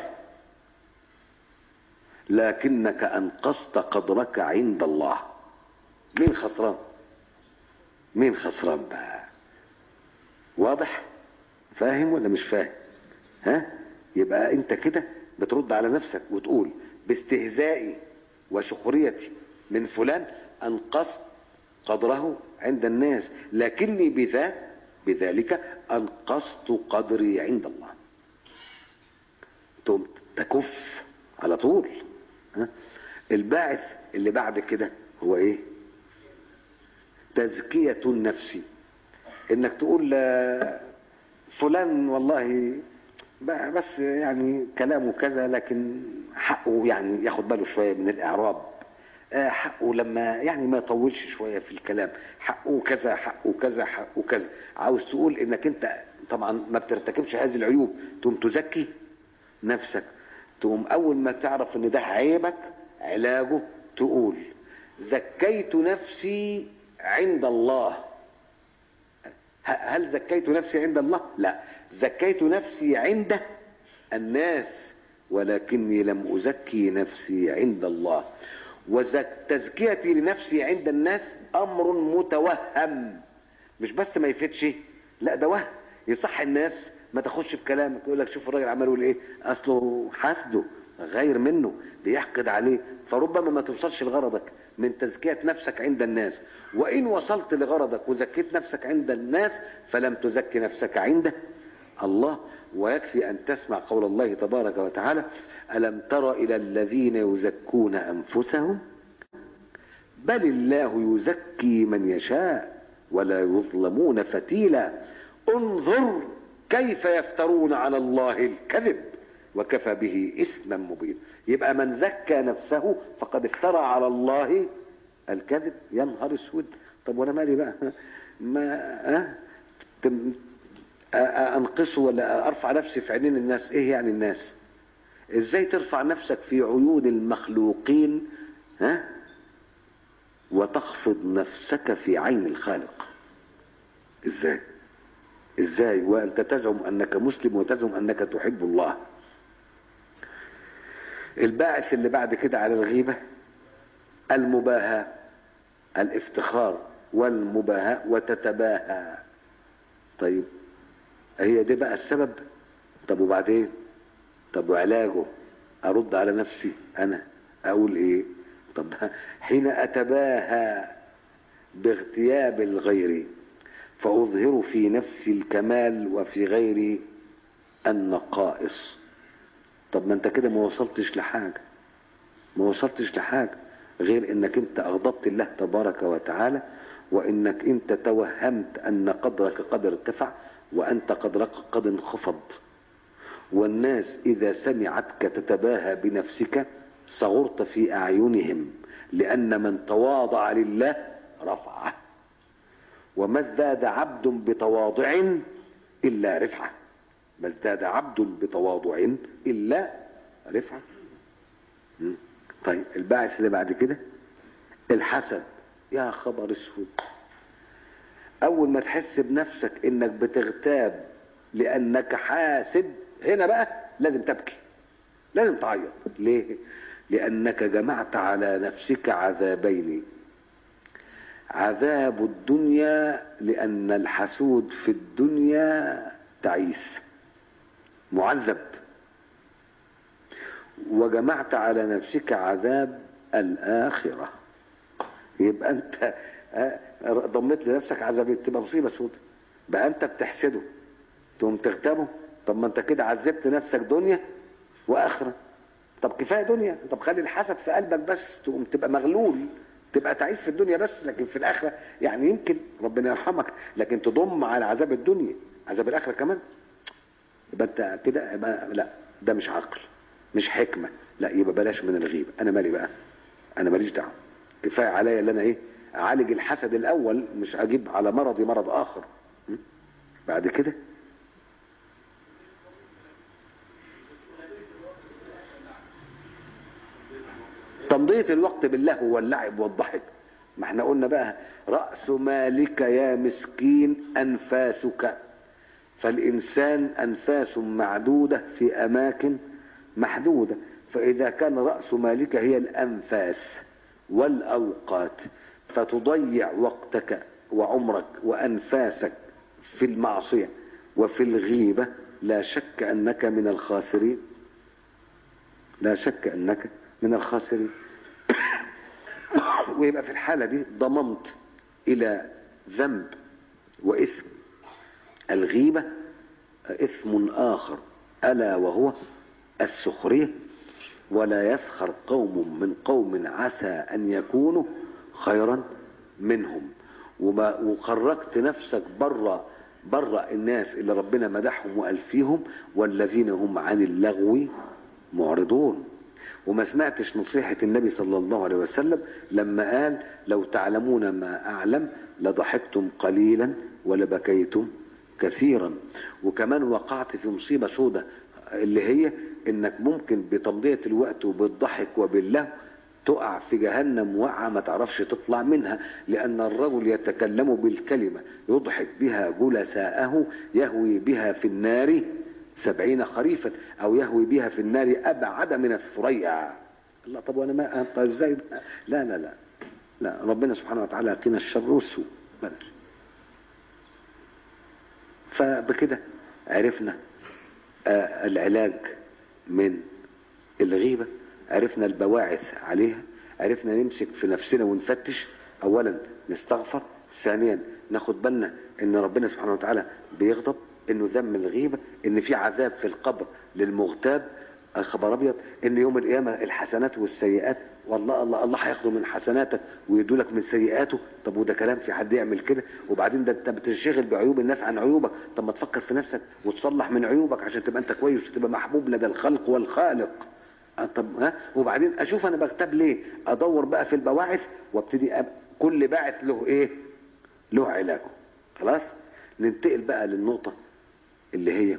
لكنك انقصت قدرك عند الله مين خسران مين خسران بقى واضح فاهم ولا مش فاهم ها يبقى انت كده بترد على نفسك وتقول باستهزائي وسخريتي من فلان أنقصت قدره عند الناس لكني بذا بذلك أنقصت قدري عند الله تقوم تكف على طول ها؟ الباعث اللي بعد كده هو ايه تزكية النفس انك تقول لا فلان والله ب- بس يعني كلامه كذا لكن حقه يعني ياخد باله شوية من الإعراب آه، حقه لما يعني ما يطولش شوية في الكلام حقه كذا حقه كذا حقه كذا عاوز تقول انك انت طبعا ما بترتكبش هذه العيوب تقوم تزكي نفسك تقوم اول ما تعرف ان ده عيبك علاجه تقول زكيت نفسي عند الله ه- هل زكيت نفسي عند الله لا زكيت نفسي عند الناس ولكني لم ازكي نفسي عند الله وتزكيتي لنفسي عند الناس امر متوهم مش بس ما يفيدش لا ده وهم يصح الناس ما تاخدش بكلامك يقول لك شوف الراجل عمال يقول ايه اصله حاسده غير منه بيحقد عليه فربما ما توصلش لغرضك من تزكية نفسك عند الناس وإن وصلت لغرضك وزكيت نفسك عند الناس فلم تزكي نفسك عند الله ويكفي أن تسمع قول الله تبارك وتعالى ألم تر إلى الذين يزكون أنفسهم بل الله يزكي من يشاء ولا يظلمون فتيلا انظر كيف يفترون على الله الكذب وكفى به اثما مبينا يبقى من زكى نفسه فقد افترى على الله الكذب يا نهار اسود طب وانا مالي بقى ما أه؟ تم- أ- أ- انقصه ولا ارفع نفسي في عينين الناس ايه يعني الناس ازاي ترفع نفسك في عيون المخلوقين ها وتخفض نفسك في عين الخالق ازاي ازاي وانت تزعم انك مسلم وتزعم انك تحب الله الباعث اللي بعد كده على الغيبة المباهاة الافتخار والمباهاة وتتباهى طيب هي دي بقى السبب طب وبعدين طب وعلاجه ارد على نفسي انا اقول ايه طب حين اتباهى باغتياب الغير فاظهر في نفسي الكمال وفي غيري النقائص طب ما انت كده ما وصلتش لحاجة ما وصلتش لحاجة غير انك انت اغضبت الله تبارك وتعالى وانك انت توهمت ان قدرك قد ارتفع وانت قدرك قد انخفض والناس اذا سمعتك تتباهى بنفسك صغرت في اعينهم لان من تواضع لله رفعه وما ازداد عبد بتواضع الا رفعه ما ازداد عبد بتواضع الا رفعه م? طيب الباعث اللي بعد كده الحسد يا خبر اسود اول ما تحس بنفسك انك بتغتاب لانك حاسد هنا بقى لازم تبكي لازم تعيط ليه لانك جمعت على نفسك عذابين عذاب الدنيا لان الحسود في الدنيا تعيس معذب وجمعت على نفسك عذاب الآخرة يبقى أنت آه، ضميت لنفسك عذاب تبقى مصيبة سودة بقى أنت بتحسده تقوم تغتابه طب ما أنت كده عذبت نفسك دنيا وآخرة طب كفاية دنيا طب خلي الحسد في قلبك بس تقوم تبقى مغلول تبقى تعيس في الدنيا بس لكن في الآخرة يعني يمكن ربنا يرحمك لكن تضم على عذاب الدنيا عذاب الآخرة كمان يبقى انت كده يبقى لا ده مش عقل مش حكمه لا يبقى بلاش من الغيبه انا مالي بقى انا ماليش دعوه كفايه عليا اللي انا ايه اعالج الحسد الاول مش اجيب على مرضي مرض اخر م? بعد كده تمضية الوقت باللهو واللعب والضحك ما احنا قلنا بقى رأس مالك يا مسكين أنفاسك فالإنسان أنفاس معدودة في أماكن محدودة فإذا كان رأس مالك هي الأنفاس والأوقات فتضيع وقتك وعمرك وأنفاسك في المعصية وفي الغيبة لا شك أنك من الخاسرين لا شك أنك من الخاسرين ويبقى في الحالة دي ضممت إلى ذنب وإثم الغيبة إثم آخر ألا وهو السخرية ولا يسخر قوم من قوم عسى أن يكونوا خيرا منهم وما وخرجت نفسك بره بره الناس اللي ربنا مدحهم وقال فيهم والذين هم عن اللغو معرضون وما سمعتش نصيحة النبي صلى الله عليه وسلم لما قال لو تعلمون ما أعلم لضحكتم قليلا ولبكيتم كثيرا وكمان وقعت في مصيبة سودة اللي هي انك ممكن بتمضية الوقت وبالضحك وبالله تقع في جهنم وقعة ما تعرفش تطلع منها لأن الرجل يتكلم بالكلمة يضحك بها جلساءه يهوي بها في النار سبعين خريفا أو يهوي بها في النار أبعد من الثريا الله طب وأنا ما أنت إزاي لا لا لا لا ربنا سبحانه وتعالى يقينا الشر والسوء بلاش فبكده عرفنا آه العلاج من الغيبة عرفنا البواعث عليها عرفنا نمسك في نفسنا ونفتش اولا نستغفر ثانيا ناخد بالنا ان ربنا سبحانه وتعالى بيغضب انه ذم الغيبة ان في عذاب في القبر للمغتاب خبر ابيض ان يوم القيامة الحسنات والسيئات والله الله الله هياخده من حسناتك ويدوا لك من سيئاته طب وده كلام في حد يعمل كده وبعدين ده انت بتشغل بعيوب الناس عن عيوبك طب ما تفكر في نفسك وتصلح من عيوبك عشان تبقى انت كويس وتبقى محبوب لدى الخلق والخالق طب ها وبعدين اشوف انا بغتاب ليه ادور بقى في البواعث وابتدي أب... كل باعث له ايه له علاجه خلاص ننتقل بقى للنقطه اللي هي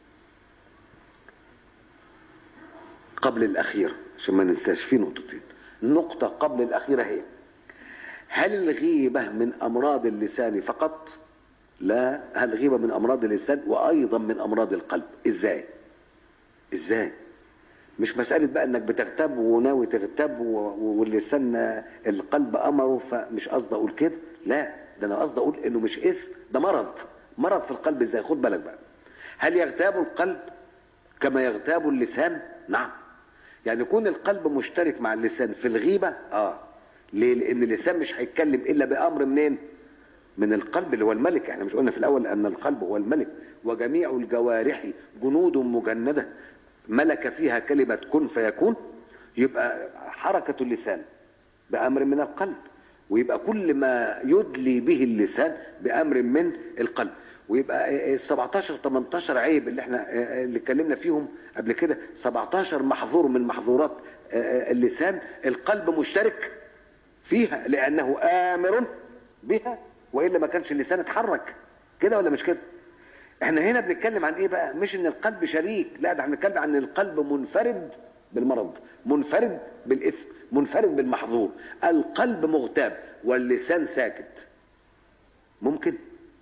قبل الاخيره عشان ما ننساش في نقطتين النقطه قبل الاخيره هي هل الغيبه من امراض اللسان فقط لا هل الغيبه من امراض اللسان وايضا من امراض القلب ازاي ازاي مش مسألة بقى انك بتغتاب وناوي تغتاب واللسان القلب امره فمش قصدي اقول كده لا ده انا قصدي اقول انه مش اثم ده مرض مرض في القلب ازاي خد بالك بقى هل يغتاب القلب كما يغتاب اللسان نعم يعني يكون القلب مشترك مع اللسان في الغيبة اه ليه لان اللسان مش هيتكلم الا بامر منين من القلب اللي هو الملك احنا مش قلنا في الاول ان القلب هو الملك وجميع الجوارح جنود مجنده ملك فيها كلمة كن فيكون يبقى حركة اللسان بأمر من القلب ويبقى كل ما يدلي به اللسان بأمر من القلب ويبقى ال 17 18 عيب اللي احنا اللي اتكلمنا فيهم قبل كده 17 محظور من محظورات اللسان القلب مشترك فيها لأنه آمر بها وإلا ما كانش اللسان اتحرك كده ولا مش كده؟ احنا هنا بنتكلم عن ايه بقى مش ان القلب شريك لا ده احنا بنتكلم عن القلب منفرد بالمرض منفرد بالاثم منفرد بالمحظور القلب مغتاب واللسان ساكت ممكن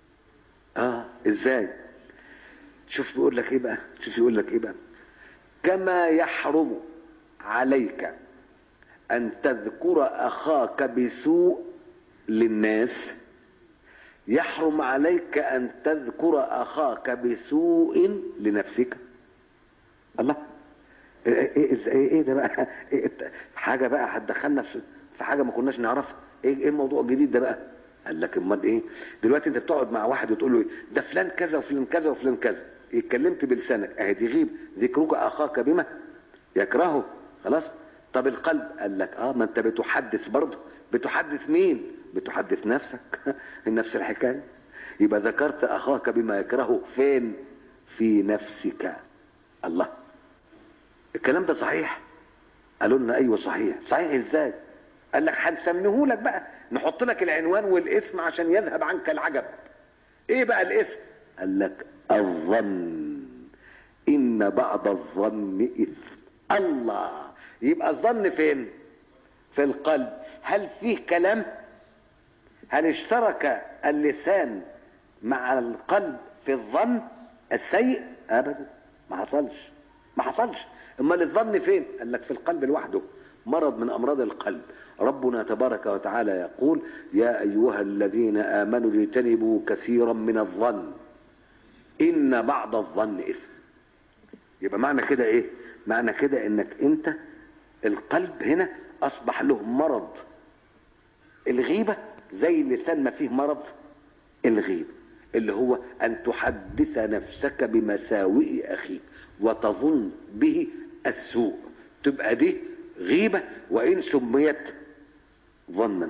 اه ازاي شوف بيقول لك ايه بقى شوف يقول لك ايه بقى كما يحرم عليك ان تذكر اخاك بسوء للناس يحرم عليك ان تذكر اخاك بسوء لنفسك الله ايه ايه, إيه ده بقى إيه حاجه بقى هتدخلنا في في حاجه ما كناش نعرفها ايه ايه الموضوع الجديد ده بقى قال لك امال ايه دلوقتي انت بتقعد مع واحد وتقول له ده فلان كذا وفلان كذا وفلان كذا اتكلمت بلسانك اهي دي غيب ذكرك اخاك بما يكرهه خلاص طب القلب قال لك اه ما انت بتحدث برضه بتحدث مين بتحدث نفسك نفس الحكاية يبقى ذكرت أخاك بما يكرهه فين في نفسك الله الكلام ده صحيح قالوا لنا ايوه صحيح صحيح ازاي قال لك هنسميه لك بقى نحط لك العنوان والاسم عشان يذهب عنك العجب ايه بقى الاسم قال لك الظن ان بعض الظن اثم الله يبقى الظن فين في القلب هل فيه كلام هل اشترك اللسان مع القلب في الظن السيء ابدا ما حصلش ما حصلش امال الظن فين قال لك في القلب لوحده مرض من امراض القلب ربنا تبارك وتعالى يقول يا ايها الذين امنوا اجتنبوا كثيرا من الظن ان بعض الظن اثم يبقى معنى كده ايه معنى كده انك انت القلب هنا اصبح له مرض الغيبة زي اللسان ما فيه مرض الغيبة اللي هو ان تحدث نفسك بمساوئ اخيك وتظن به السوء تبقى دي غيبة وان سميت ظنا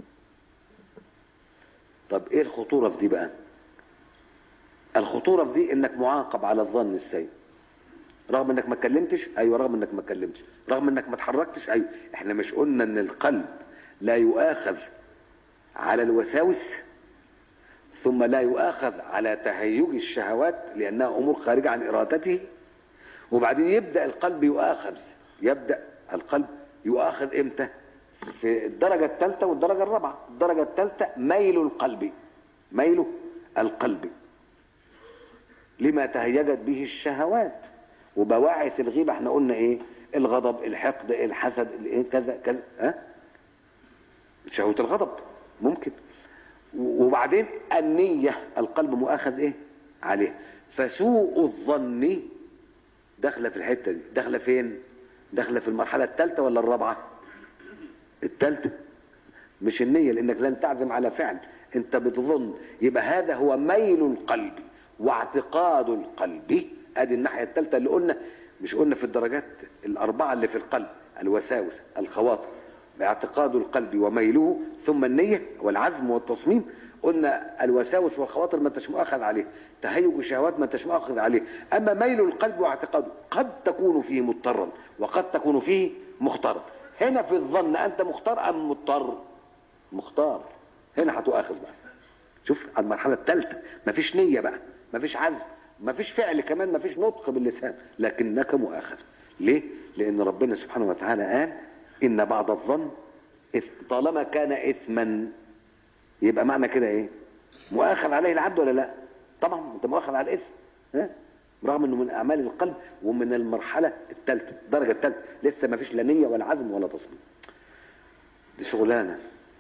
طب ايه الخطورة في دي بقى الخطورة في دي انك معاقب على الظن السيء رغم انك ما اتكلمتش ايوه رغم انك ما اتكلمتش رغم انك ما اتحركتش ايوه احنا مش قلنا ان القلب لا يؤاخذ على الوساوس ثم لا يؤاخذ على تهيج الشهوات لانها امور خارجه عن ارادته وبعدين يبدا القلب يؤاخذ يبدا القلب يؤاخذ امتى في الدرجه الثالثه والدرجه الرابعه الدرجه الثالثه ميل القلب ميل القلب لما تهيجت به الشهوات وبواعث الغيبه احنا قلنا ايه الغضب الحقد الحسد الايه كذا كذا ها شهوه الغضب ممكن وبعدين النيه القلب مؤاخذ ايه عليه فسوء الظن داخله في الحته دي داخله فين داخله في المرحله الثالثه ولا الرابعه الثالثه مش النيه لانك لن تعزم على فعل انت بتظن يبقى هذا هو ميل القلب واعتقاد القلب ادي الناحيه الثالثه اللي قلنا مش قلنا في الدرجات الاربعه اللي في القلب الوساوس الخواطر باعتقاد القلب وميله ثم النيه والعزم والتصميم قلنا الوساوس والخواطر ما انتش مؤاخذ عليه تهيج الشهوات ما انتش مؤاخذ عليه اما ميل القلب واعتقاده قد تكون فيه مضطرا وقد تكون فيه مختارا هنا في الظن انت مختار ام مضطر مختار هنا هتؤاخذ بقى شوف على المرحله الثالثه مفيش نيه بقى مفيش عزم مفيش فعل كمان مفيش نطق باللسان لكنك مؤاخذ ليه لان ربنا سبحانه وتعالى قال ان بعض الظن إثم طالما كان اثما يبقى معنى كده ايه مؤاخذ عليه العبد ولا لا طبعا انت مؤاخذ على الاثم ها رغم انه من اعمال القلب ومن المرحله الثالثه الدرجه الثالثه لسه ما فيش لا نيه ولا عزم ولا تصميم دي شغلانه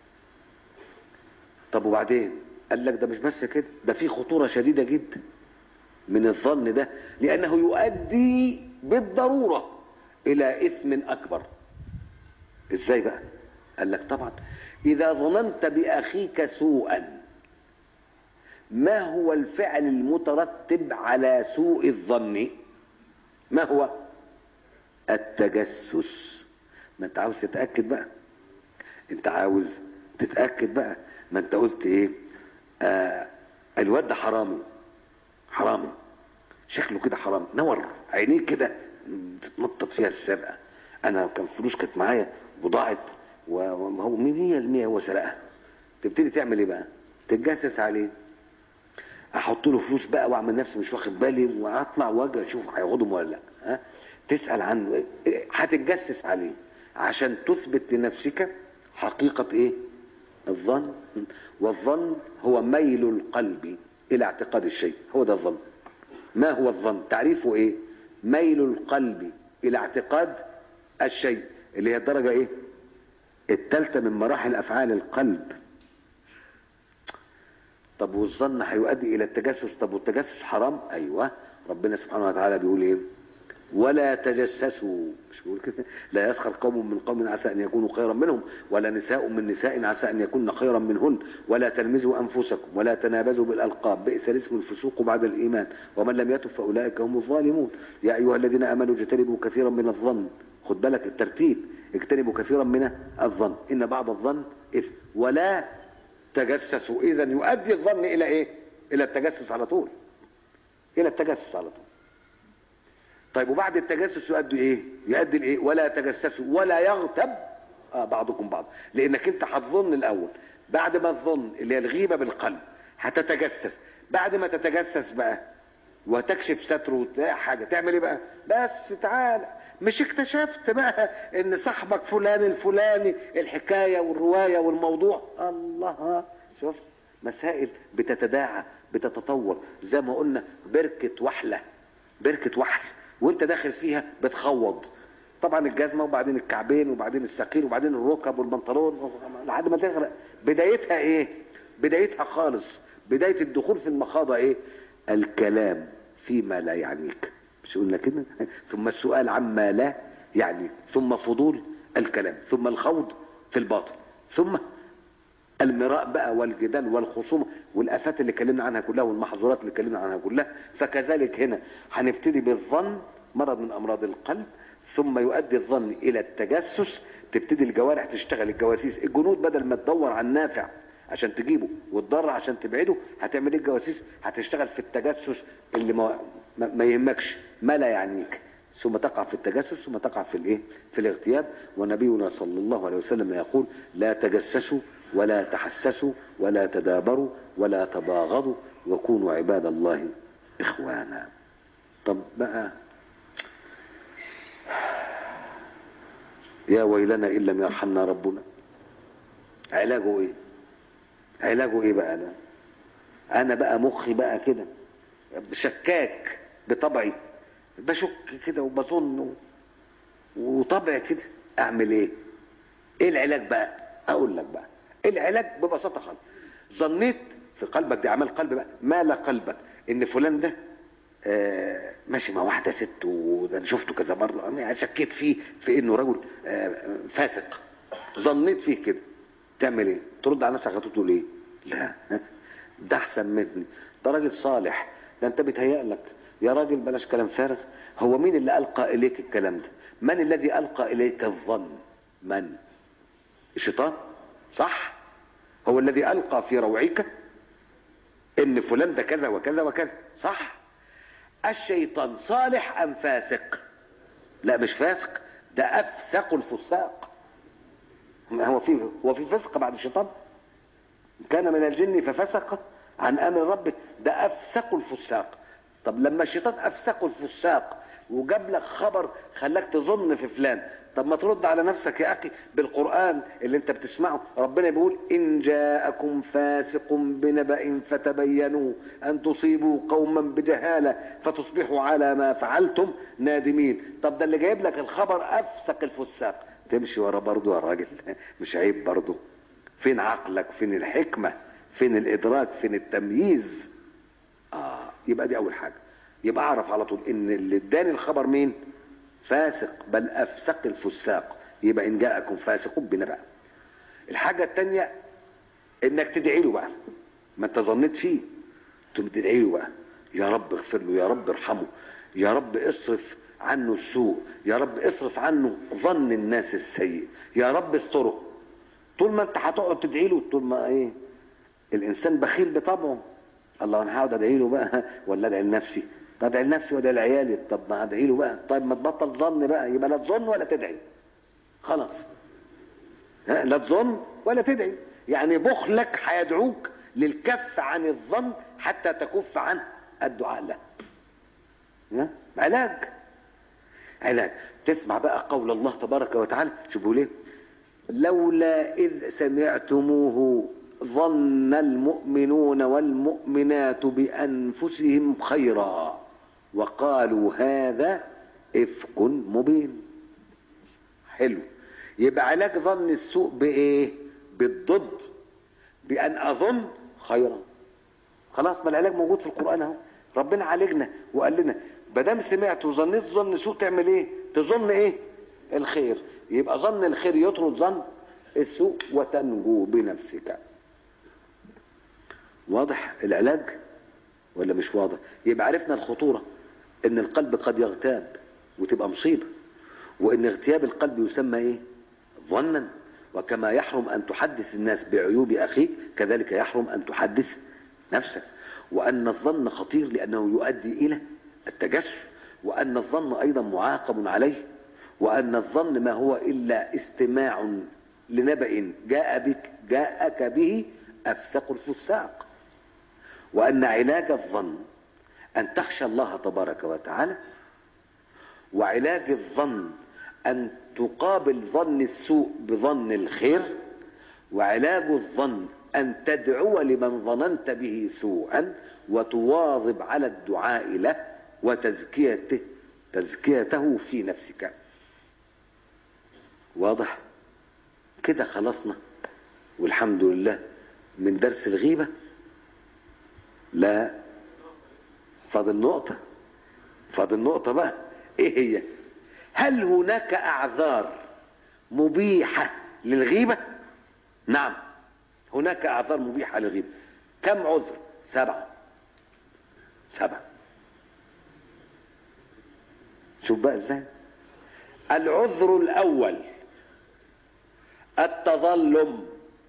طب وبعدين قال لك ده مش بس كده ده في خطوره شديده جدا من الظن ده لانه يؤدي بالضروره الى اثم اكبر ازاي بقى قال لك طبعا اذا ظننت باخيك سوءا ما هو الفعل المترتب على سوء الظن ما هو التجسس ما انت عاوز تتاكد بقى انت عاوز تتاكد بقى ما انت قلت ايه آه الواد ده حرامي حرامي شكله كده حرامي نور عينيه كده بتتنطط فيها السرقه انا كان فلوس كانت معايا وضاعت وهو 100% هو سرقها تبتدي تعمل ايه بقى تتجسس عليه احط له فلوس بقى واعمل نفسي مش واخد بالي واطلع واجي اشوف هياخدهم ولا لا ها تسال عنه هتتجسس عليه عشان تثبت لنفسك حقيقه ايه الظن والظن هو ميل القلب الى اعتقاد الشيء هو ده الظن ما هو الظن تعريفه ايه ميل القلب الى اعتقاد الشيء اللي هي الدرجه ايه الثالثه من مراحل افعال القلب طب والظن هيؤدي الى التجسس طب والتجسس حرام ايوه ربنا سبحانه وتعالى بيقول ايه ولا تجسسوا مش بيقول كده لا يسخر قوم من قوم عسى ان يكونوا خيرا منهم ولا نساء من نساء عسى ان يكون خيرا منهن ولا تلمزوا انفسكم ولا تنابزوا بالالقاب بئس الاسم الفسوق بعد الايمان ومن لم يتب فاولئك هم الظالمون يا ايها الذين امنوا اجتنبوا كثيرا من الظن خد بالك الترتيب اجتنبوا كثيرا من الظن ان بعض الظن اثم ولا تجسسوا اذا يؤدي الظن الى ايه الى التجسس على طول الى التجسس على طول طيب وبعد التجسس يؤدي ايه يؤدي الايه ولا تجسسوا ولا يغتب آه بعضكم بعض لانك انت هتظن الاول بعد ما تظن اللي هي الغيبه بالقلب هتتجسس بعد ما تتجسس بقى وتكشف ستره وتلاقي حاجه تعمل ايه بقى بس تعالى مش اكتشفت بقى ان صاحبك فلان الفلاني الحكايه والروايه والموضوع الله شفت مسائل بتتداعى بتتطور زي ما قلنا بركه وحله بركه وحل وانت داخل فيها بتخوض طبعا الجزمه وبعدين الكعبين وبعدين الساقين وبعدين الركب والبنطلون لحد ما تغرق بدايتها ايه بدايتها خالص بدايه الدخول في المخاضه ايه الكلام فيما لا يعنيك مش قلنا كده ثم السؤال عما لا يعنيك ثم فضول الكلام ثم الخوض في الباطل ثم المراء بقى والجدال والخصومة والآفات اللي اتكلمنا عنها كلها والمحظورات اللي اتكلمنا عنها كلها فكذلك هنا هنبتدي بالظن مرض من أمراض القلب ثم يؤدي الظن إلى التجسس تبتدي الجوارح تشتغل الجواسيس الجنود بدل ما تدور عن نافع عشان تجيبه وتضر عشان تبعده هتعمل ايه الجواسيس هتشتغل في التجسس اللي ما, ما, ما يهمكش ما لا يعنيك ثم تقع في التجسس ثم تقع في الايه في الاغتياب ونبينا صلى الله عليه وسلم يقول لا تجسسوا ولا تحسسوا ولا تدابروا ولا تباغضوا وكونوا عباد الله اخوانا طب بقى يا ويلنا ان لم يرحمنا ربنا علاجه ايه علاجه ايه بقى ده انا بقى مخي بقى كده شكاك بطبعي بشك كده وبظن وطبع كده اعمل ايه ايه العلاج بقى اقول لك بقى العلاج ببساطه خالص ظنيت في قلبك دي اعمال قلب بقى مال قلبك ان فلان ده آه ماشي مع واحده ست وده انا شفته كذا مره انا شكيت فيه في انه رجل آه فاسق ظنيت فيه كده تعمل ايه ترد على نفسك هتقول ايه لا ده احسن مني ده راجل صالح ده انت بيتهيأ لك يا راجل بلاش كلام فارغ هو مين اللي القى اليك الكلام ده من الذي القى اليك الظن من الشيطان صح هو الذي القى في روعك ان فلان ده كذا وكذا وكذا صح الشيطان صالح ام فاسق لا مش فاسق ده افسق الفساق هو في هو في فسق بعد الشيطان كان من الجن ففسق عن امر ربه ده افسق الفساق طب لما الشيطان افسق الفساق وجاب لك خبر خلاك تظن في فلان طب ما ترد على نفسك يا اخي بالقران اللي انت بتسمعه ربنا بيقول ان جاءكم فاسق بنبأ فتبينوا ان تصيبوا قوما بجهاله فتصبحوا على ما فعلتم نادمين طب ده اللي جايب لك الخبر افسق الفساق تمشي ورا برضه يا راجل مش عيب برضه فين عقلك فين الحكمه فين الادراك فين التمييز اه يبقى دي اول حاجه يبقى اعرف على طول ان اللي اداني الخبر مين فاسق بل افسق الفساق يبقى ان جاءكم فاسق بنبأ الحاجه الثانيه انك تدعي له بقى ما انت ظنيت فيه تقوم تدعي له بقى يا رب اغفر له يا رب ارحمه يا رب اصرف عنه السوء يا رب اصرف عنه ظن الناس السيء يا رب استره طول ما انت هتقعد تدعي له طول ما ايه الانسان بخيل بطبعه الله انا هقعد ادعي له بقى ولا ادعي لنفسي طب ادعي لنفسي وادعي لعيالي طب ما ادعي له بقى طيب ما تبطل ظن بقى يبقى لا تظن ولا تدعي خلاص لا تظن ولا تدعي يعني بخلك هيدعوك للكف عن الظن حتى تكف عن الدعاء له علاج علاج تسمع بقى قول الله تبارك وتعالى شوفوا ليه لولا إذ سمعتموه ظن المؤمنون والمؤمنات بأنفسهم خيرا وقالوا هذا إفك مبين حلو يبقى علاج ظن السوء بإيه بالضد بأن أظن خيرا خلاص ما العلاج موجود في القرآن اهو ربنا عالجنا وقال لنا بدام سمعت وظنيت ظن سوء تعمل ايه تظن ايه الخير يبقى ظن الخير يطرد ظن السوء وتنجو بنفسك واضح العلاج ولا مش واضح يبقى عرفنا الخطورة ان القلب قد يغتاب وتبقى مصيبة وان اغتياب القلب يسمى ايه ظنا وكما يحرم ان تحدث الناس بعيوب اخيك كذلك يحرم ان تحدث نفسك وان الظن خطير لانه يؤدي الى التجسس وان الظن ايضا معاقب عليه وان الظن ما هو الا استماع لنبأ جاء بك جاءك به افسق الفساق وان علاج الظن ان تخشى الله تبارك وتعالى وعلاج الظن ان تقابل ظن السوء بظن الخير وعلاج الظن ان تدعو لمن ظننت به سوءا وتواظب على الدعاء له وتزكيته تزكيته في نفسك واضح كده خلصنا والحمد لله من درس الغيبة لا فاضل نقطة فاضل نقطة بقى ايه هي هل هناك اعذار مبيحة للغيبة نعم هناك أعذار مبيحة للغيبة كم عذر سبعة سبعة شوف بقى ازاي العذر الأول التظلم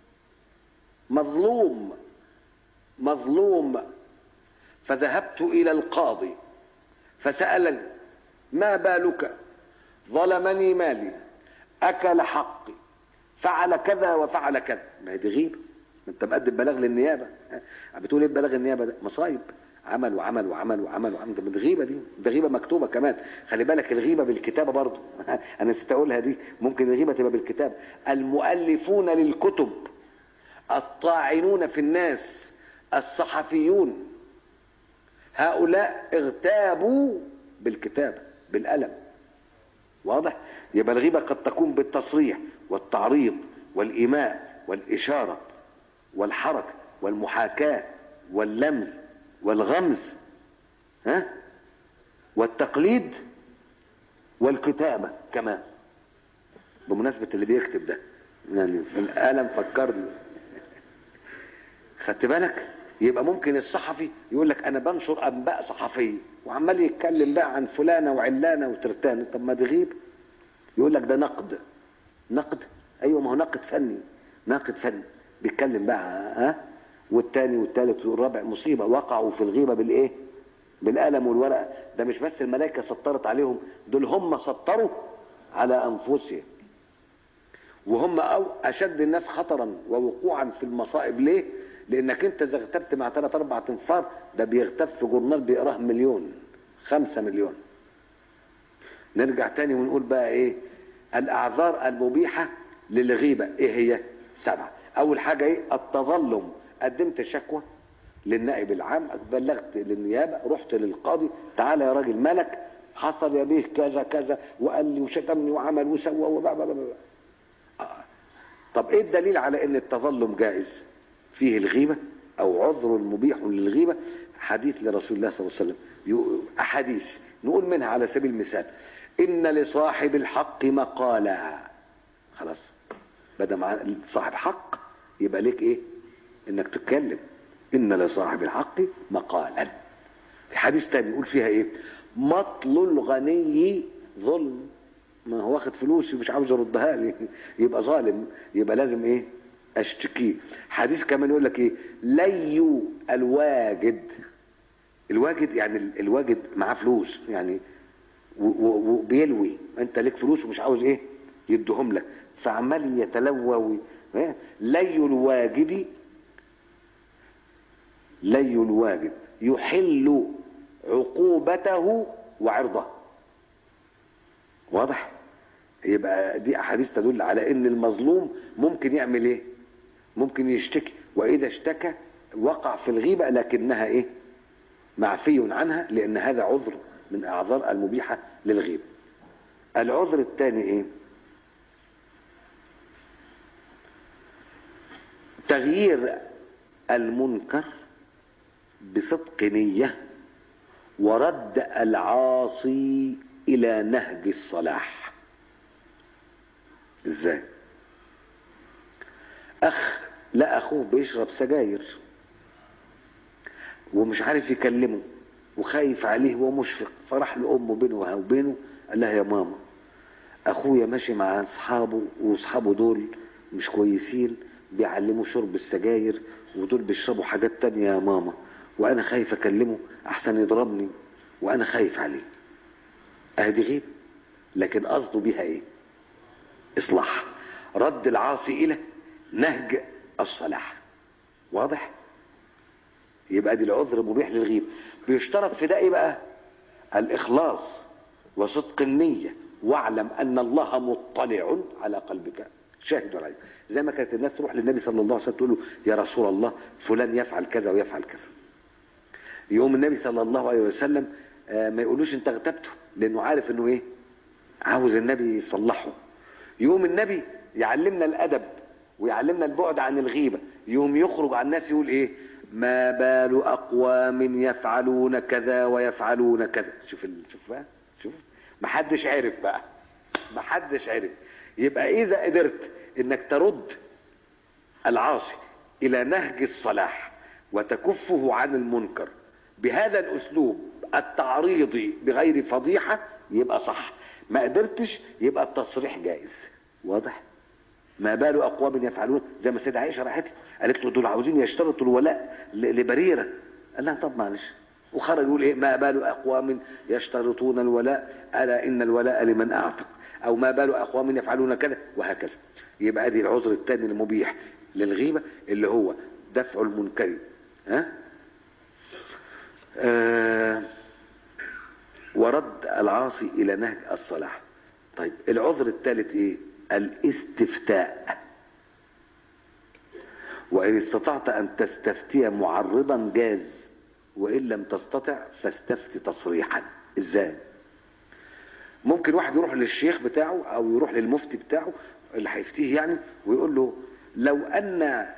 مظلوم مظلوم فذهبت إلى القاضي فسألني ما بالك ظلمني مالي أكل حقي فعل كذا وفعل كذا ما هي دي غيبة ما انت مقدم بلاغ للنيابة بتقول ايه بلاغ النيابة ده مصايب عمل وعمل وعمل وعمل وعمل ده من غيبة دي ده غيبة مكتوبة كمان خلي بالك الغيبة بالكتابة برضو انا نسيت اقولها دي ممكن الغيبة تبقى بالكتاب المؤلفون للكتب الطاعنون في الناس الصحفيون هؤلاء اغتابوا بالكتاب بالقلم واضح يبقى الغيبة قد تكون بالتصريح والتعريض والإيماء والإشارة والحركة والمحاكاة واللمز والغمز ها والتقليد والكتابة كمان بمناسبة اللي بيكتب ده يعني في القلم فكرني خدت بالك يبقى ممكن الصحفي يقول لك انا بنشر انباء صحفيه وعمال يتكلم بقى عن فلانه وعلانه وترتانه طب ما تغيب يقول لك ده نقد نقد ايوه ما هو نقد فني ناقد فني بيتكلم بقى ها والتاني والتالت والرابع مصيبه وقعوا في الغيبه بالايه بالقلم والورقه ده مش بس الملائكه سطرت عليهم دول هم سطروا على انفسهم وهم أو اشد الناس خطرا ووقوعا في المصائب ليه لانك انت اذا اغتبت مع ثلاث اربع تنفار ده بيغتاب في جورنال بيقراه مليون خمسة مليون نرجع تاني ونقول بقى ايه الاعذار المبيحة للغيبة ايه هي سبعة اول حاجة ايه التظلم قدمت شكوى للنائب العام بلغت للنيابة رحت للقاضي تعالى يا راجل مالك حصل يا بيه كذا كذا وقال لي وشتمني وعمل وسوى وبقى بقى بقى. آه. طب ايه الدليل على ان التظلم جائز فيه الغيبة أو عذر مبيح للغيبة حديث لرسول الله صلى الله عليه وسلم أحاديث نقول منها على سبيل المثال إن لصاحب الحق مقالا خلاص بدل مع صاحب حق يبقى ليك إيه إنك تتكلم إن لصاحب الحق مقالا في حديث تاني يقول فيها إيه مطل الغني ظلم ما هو واخد فلوسي مش عاوز يردها لي يبقى ظالم يبقى لازم ايه اشتكيه حديث كمان يقول لك ايه ليو الواجد الواجد يعني الواجد معاه فلوس يعني وبيلوي انت ليك فلوس ومش عاوز ايه يدهم لك فعمال يتلوى ليو الواجد ليو الواجد يحل عقوبته وعرضه واضح يبقى دي احاديث تدل على ان المظلوم ممكن يعمل ايه ممكن يشتكي واذا اشتكى وقع في الغيبه لكنها ايه معفي عنها لان هذا عذر من اعذار المبيحه للغيبه العذر الثاني ايه تغيير المنكر بصدق نيه ورد العاصي الى نهج الصلاح ازاي اخ لا اخوه بيشرب سجاير ومش عارف يكلمه وخايف عليه ومشفق فراح لامه بينه وبينه قال لها يا ماما اخويا ماشي مع اصحابه واصحابه دول مش كويسين بيعلموا شرب السجاير ودول بيشربوا حاجات تانية يا ماما وانا خايف اكلمه احسن يضربني وانا خايف عليه اهدي غيب لكن قصده بيها ايه اصلاح رد العاصي الى نهج الصلاح واضح يبقى دي العذر مبيح للغيب بيشترط في ده ايه بقى الاخلاص وصدق النيه واعلم ان الله مطلع على قلبك شاهد عليك زي ما كانت الناس تروح للنبي صلى الله عليه وسلم تقول له يا رسول الله فلان يفعل كذا ويفعل كذا يقوم النبي صلى الله عليه وسلم ما يقولوش انت اغتبته لانه عارف انه ايه عاوز النبي يصلحه يقوم النبي يعلمنا الادب ويعلمنا البعد عن الغيبه يقوم يخرج على الناس يقول ايه ما بال اقوام يفعلون كذا ويفعلون كذا شوف ال... شوف بقى شوف ما حدش عرف بقى ما حدش عرف يبقى اذا قدرت انك ترد العاصي الى نهج الصلاح وتكفه عن المنكر بهذا الاسلوب التعريضي بغير فضيحه يبقى صح ما قدرتش يبقى التصريح جائز واضح ما بال اقوام يفعلون زي ما السيده عائشه راحت له قالت له دول عاوزين يشترطوا الولاء ل- لبريره قال لها طب معلش وخرج يقول ايه ما بال اقوام يشترطون الولاء الا ان الولاء لمن اعتق او ما بال اقوام يفعلون كذا وهكذا يبقى ادي العذر الثاني المبيح للغيبه اللي هو دفع المنكر ها آه ورد العاصي الى نهج الصلاح طيب العذر الثالث ايه الاستفتاء وان استطعت ان تستفتي معرضا جاز وان لم تستطع فاستفت تصريحا ازاي ممكن واحد يروح للشيخ بتاعه او يروح للمفتي بتاعه اللي هيفتيه يعني ويقول له لو ان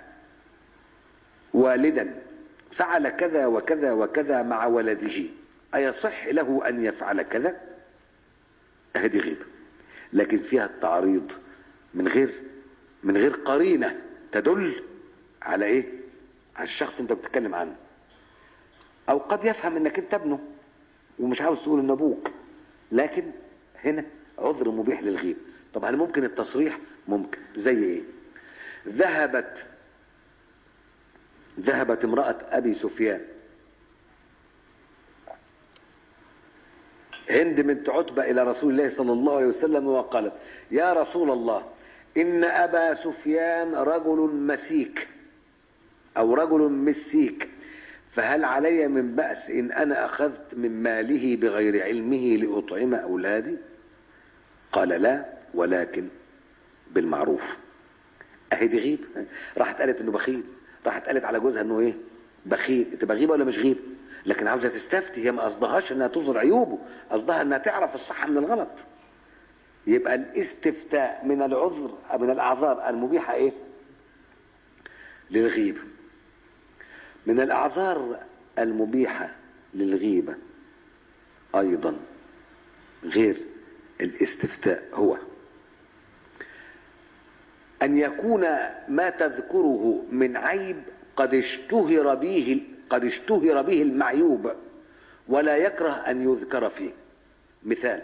والدا فعل كذا وكذا وكذا مع ولده أيصح له أن يفعل كذا هذه غيبة لكن فيها التعريض من غير من غير قرينة تدل على ايه على الشخص انت بتتكلم عنه او قد يفهم انك انت ابنه ومش عاوز تقول ان ابوك لكن هنا عذر مبيح للغيبة طب هل ممكن التصريح ممكن زي ايه ذهبت ذهبت امرأة أبي سفيان هند بنت عتبة إلى رسول الله صلى الله عليه وسلم وقالت يا رسول الله إن أبا سفيان رجل مسيك أو رجل مسيك فهل علي من بأس إن أنا أخذت من ماله بغير علمه لأطعم أولادي قال لا ولكن بالمعروف أهي دي غيب راحت قالت إنه بخيل راحت قالت على جوزها إنه إيه بخيل تبقى غيبة ولا مش غيبة لكن عاوزة تستفتي هي ما قصدهاش إنها تظهر عيوبه قصدها إنها تعرف الصح من الغلط يبقى الاستفتاء من العذر من الأعذار المبيحة إيه للغيبة من الأعذار المبيحة للغيبة أيضا غير الاستفتاء هو أن يكون ما تذكره من عيب قد اشتهر به قد اشتهر به المعيوب ولا يكره أن يذكر فيه مثال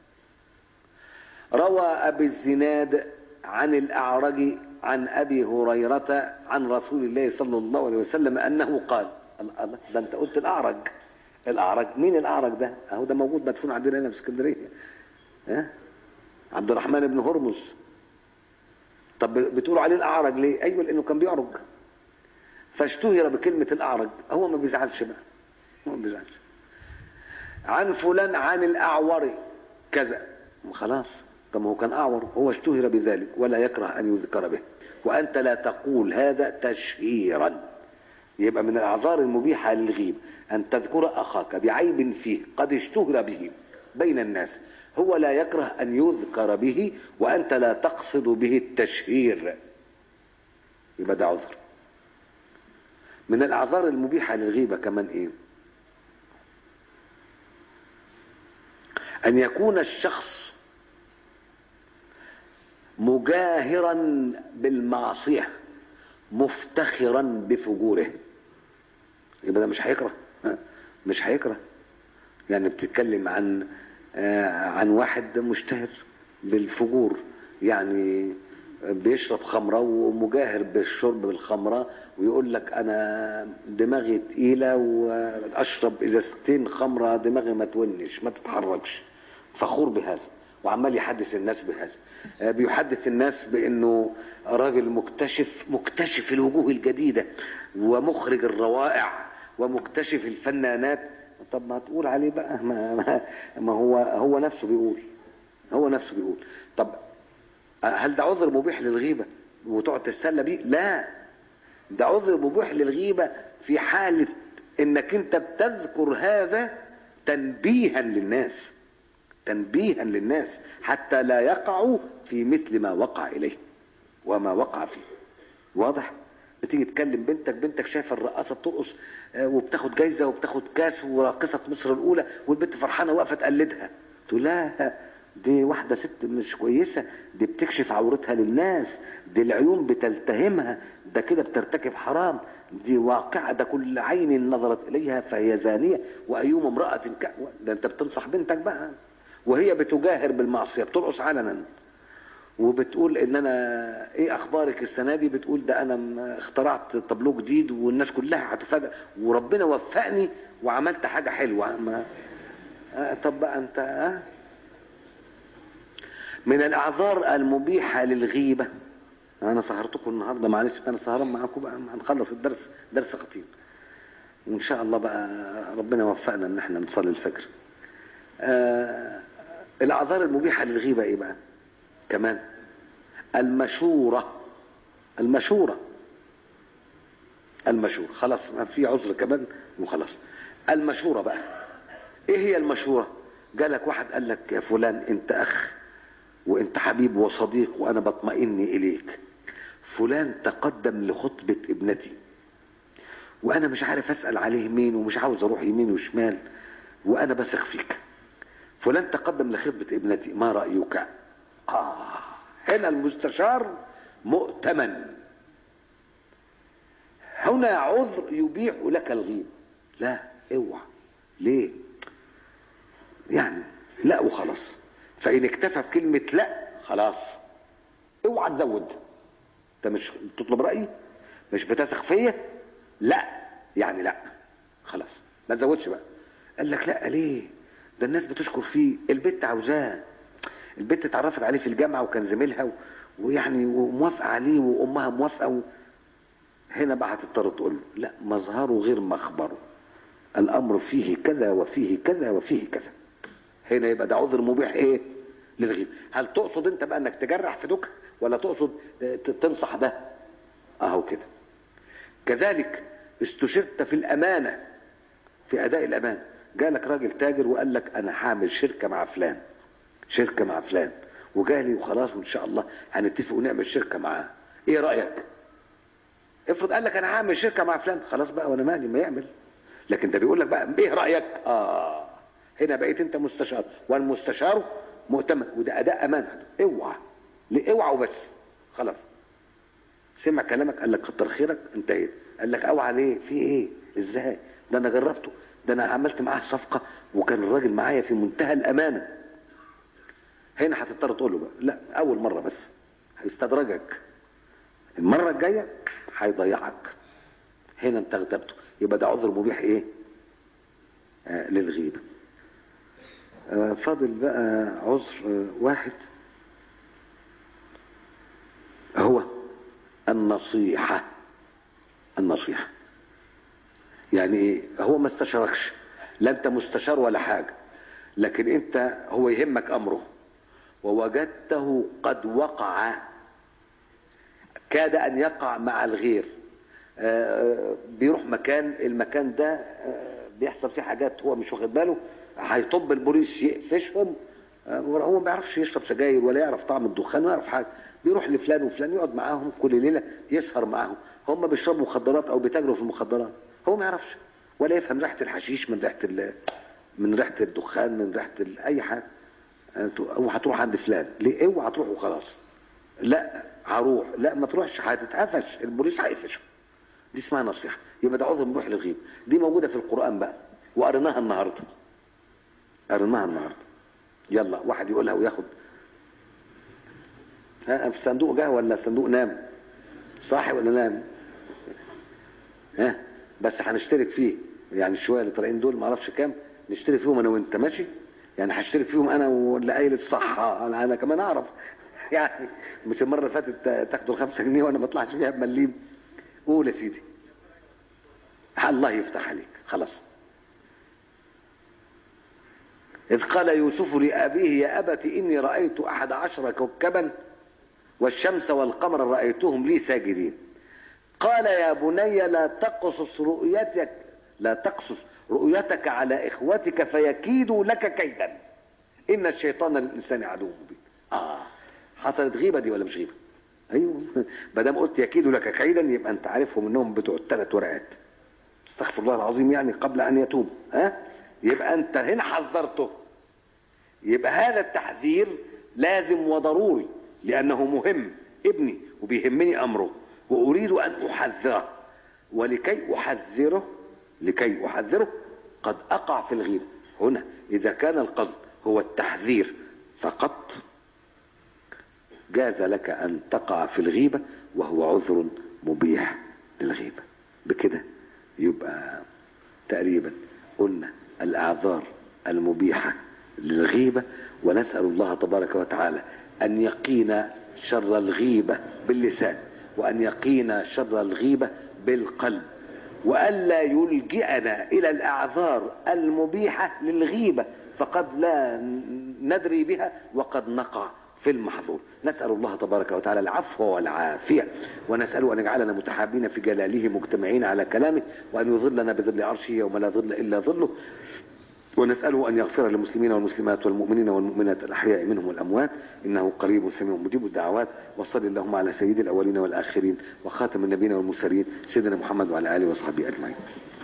روى أبي الزناد عن الأعرج عن أبي هريرة عن رسول الله صلى الله عليه وسلم أنه قال الله ده أنت قلت الأعرج الأعرج مين الأعرج ده أهو ده موجود مدفون عندنا هنا في اسكندرية ها عبد الرحمن بن هرمز طب بتقولوا عليه الأعرج ليه أيوة لأنه كان بيعرج فاشتهر بكلمة الأعرج هو ما بيزعلش بقى هو ما بيزعلش عن فلان عن الأعور كذا خلاص كما هو كان أعور هو اشتهر بذلك ولا يكره أن يذكر به وأنت لا تقول هذا تشهيرا يبقى من الأعذار المبيحة للغيب أن تذكر أخاك بعيب فيه قد اشتهر به بين الناس هو لا يكره أن يذكر به وأنت لا تقصد به التشهير يبقى ده عذر من الأعذار المبيحة للغيبة كمان إيه أن يكون الشخص مجاهرا بالمعصية مفتخرا بفجوره يبقى ده مش هيكره مش هيكره يعني بتتكلم عن عن واحد مشتهر بالفجور يعني بيشرب خمرة ومجاهر بالشرب بالخمرة ويقول لك أنا دماغي تقيلة وأشرب إزازتين خمرة دماغي ما تونش ما تتحركش فخور بهذا وعمال يحدث الناس بهذا بيحدث الناس بأنه راجل مكتشف مكتشف الوجوه الجديدة ومخرج الروائع ومكتشف الفنانات طب ما تقول عليه بقى ما, ما, ما هو هو نفسه بيقول هو نفسه بيقول طب هل ده عذر مبيح للغيبة وتقعد تتسلى بيه لا ده عذر مبيح للغيبة في حالة انك انت بتذكر هذا تنبيها للناس تنبيها للناس حتى لا يقعوا في مثل ما وقع اليه وما وقع فيه واضح بتيجي تكلم بنتك بنتك شايفه الرقاصه بترقص وبتاخد جايزه وبتاخد كاس وراقصه مصر الاولى والبنت فرحانه واقفه تقلدها تقول لا دي واحدة ست مش كويسة دي بتكشف عورتها للناس دي العيون بتلتهمها ده كده بترتكب حرام دي واقعة ده كل عين نظرت إليها فهي زانية وأيوم امرأة ك... ده أنت بتنصح بنتك بقى وهي بتجاهر بالمعصية بترقص علنا وبتقول ان انا ايه اخبارك السنه دي بتقول ده انا م- اخترعت طابلو جديد والناس كلها هتفاجئ وربنا وفقني وعملت حاجه حلوه ما آه طب بقى انت آه من الاعذار المبيحه للغيبه انا سهرتكم النهارده معلش انا سهران معاكم بقى هنخلص الدرس درس خطير وان شاء الله بقى ربنا وفقنا ان احنا نصلي الفجر آه الاعذار المبيحه للغيبه ايه بقى كمان المشورة المشورة المشورة خلاص ما في عذر كمان وخلاص المشورة بقى ايه هي المشورة جالك واحد قال لك يا فلان انت اخ وانت حبيب وصديق وانا بطمئن اليك فلان تقدم لخطبة ابنتي وانا مش عارف اسأل عليه مين ومش عاوز اروح يمين وشمال وانا بثق فيك فلان تقدم لخطبة ابنتي ما رأيك آه هنا المستشار مؤتمن هنا عذر يبيح لك الغيب لا اوعى ليه يعني لا وخلاص فإن اكتفى بكلمة لا خلاص اوعى تزود انت مش تطلب رأيي مش بتثق فيا لا يعني لا خلاص ما تزودش بقى قال لك لا ليه ده الناس بتشكر فيه البت عاوزاه البت اتعرفت عليه في الجامعه وكان زميلها و... ويعني وموافقه عليه وامها موافقه و... هنا بقى هتضطر تقول له لا مظهره غير مخبره الامر فيه كذا وفيه كذا وفيه كذا هنا يبقى ده عذر مبيح ايه للغيب هل تقصد انت بقى انك تجرح في دوك ولا تقصد ت- تنصح ده اهو كده كذلك استشرت في الامانه في اداء الامانه جالك راجل تاجر وقال لك انا هعمل شركه مع فلان شركه مع فلان وجالي وخلاص وان شاء الله هنتفق ونعمل شركه معاه ايه رايك افرض قال لك انا هعمل شركه مع فلان خلاص بقى وانا مالي ما يعمل لكن ده بيقول لك بقى ايه رايك اه هنا بقيت انت مستشار والمستشار مؤتمن وده اداء امانه اوعى ليه اوعى وبس خلاص سمع كلامك قال لك كتر خيرك انتهيت قال لك اوعى ليه في ايه ازاي ده انا جربته ده انا عملت معاه صفقه وكان الراجل معايا في منتهى الامانه هنا هتضطر تقول له بقى لا اول مره بس هيستدرجك المره الجايه هيضيعك هنا انت اغتبته يبقى ده عذر مبيح ايه آه للغيبه آه فاضل بقى عذر آه واحد هو النصيحه النصيحه يعني ايه هو ما استشاركش لا انت مستشار ولا حاجه لكن انت هو يهمك امره ووجدته قد وقع كاد ان يقع مع الغير آه، بيروح مكان المكان ده آه، بيحصل فيه حاجات هو مش واخد باله هيطب البوليس يقفشهم آه، هو ما بيعرفش يشرب سجاير ولا يعرف طعم الدخان ولا يعرف حاجه بيروح لفلان وفلان يقعد معاهم كل ليله يسهر معاهم هم بيشربوا مخدرات او بيتاجروا في المخدرات هو ما يعرفش ولا يفهم ريحه الحشيش من ريحه ال- من ريحه الدخان من ريحه ال- اي حاجه انتوا او هتروح عند فلان ليه اوعى تروح وخلاص لا هروح لا ما تروحش هتتقفش البوليس هيقفشه دي اسمها نصيحه يبقى ده عذر مبيح للغيب دي موجوده في القران بقى وقريناها النهارده قريناها النهارده يلا واحد يقولها وياخد ها في صندوق جه ولا صندوق نام صاحي ولا نام ها بس هنشترك فيه يعني الشويه اللي طالعين دول ما اعرفش كام نشترك فيهم انا وانت ماشي يعني هشترك فيهم انا واللي قايل الصحة انا انا كمان اعرف يعني مش المره اللي فاتت تاخدوا الخمسة جنيه وانا ما اطلعش فيها بمليم قول يا سيدي الله يفتح عليك خلاص إذ قال يوسف لأبيه يا أبت إني رأيت أحد عشر كوكبا والشمس والقمر رأيتهم لي ساجدين قال يا بني لا تقصص رؤيتك لا تقصص رؤيتك على إخوتك فيكيدوا لك كيدا إن الشيطان للإنسان عدو مبين آه حصلت غيبة دي ولا مش غيبة أيوه ما دام قلت يكيدوا لك كيدا يبقى أنت عارفهم إنهم بتوع الثلاث ورقات استغفر الله العظيم يعني قبل أن يتوب ها أه؟ يبقى أنت هنا حذرته يبقى هذا التحذير لازم وضروري لأنه مهم ابني وبيهمني أمره وأريد أن أحذره ولكي أحذره لكي أحذره قد أقع في الغيبة هنا إذا كان القصد هو التحذير فقط جاز لك أن تقع في الغيبة وهو عذر مبيح للغيبة بكده يبقى تقريبا قلنا الأعذار المبيحة للغيبة ونسأل الله تبارك وتعالى أن يقينا شر الغيبة باللسان وأن يقينا شر الغيبة بالقلب وألا يلجئنا إلى الأعذار المبيحة للغيبة فقد لا ندري بها وقد نقع في المحظور نسأل الله تبارك وتعالى العفو والعافية ونسأله أن يجعلنا متحابين في جلاله مجتمعين على كلامه وأن يظلنا بظل عرشه يوم لا ظل إلا ظله ونسأله أن يغفر للمسلمين والمسلمات والمؤمنين والمؤمنات الأحياء منهم والأموات إنه قريب سميع مجيب الدعوات وصل اللهم على سيد الأولين والآخرين وخاتم النبيين والمرسلين سيدنا محمد وعلى آله وصحبه أجمعين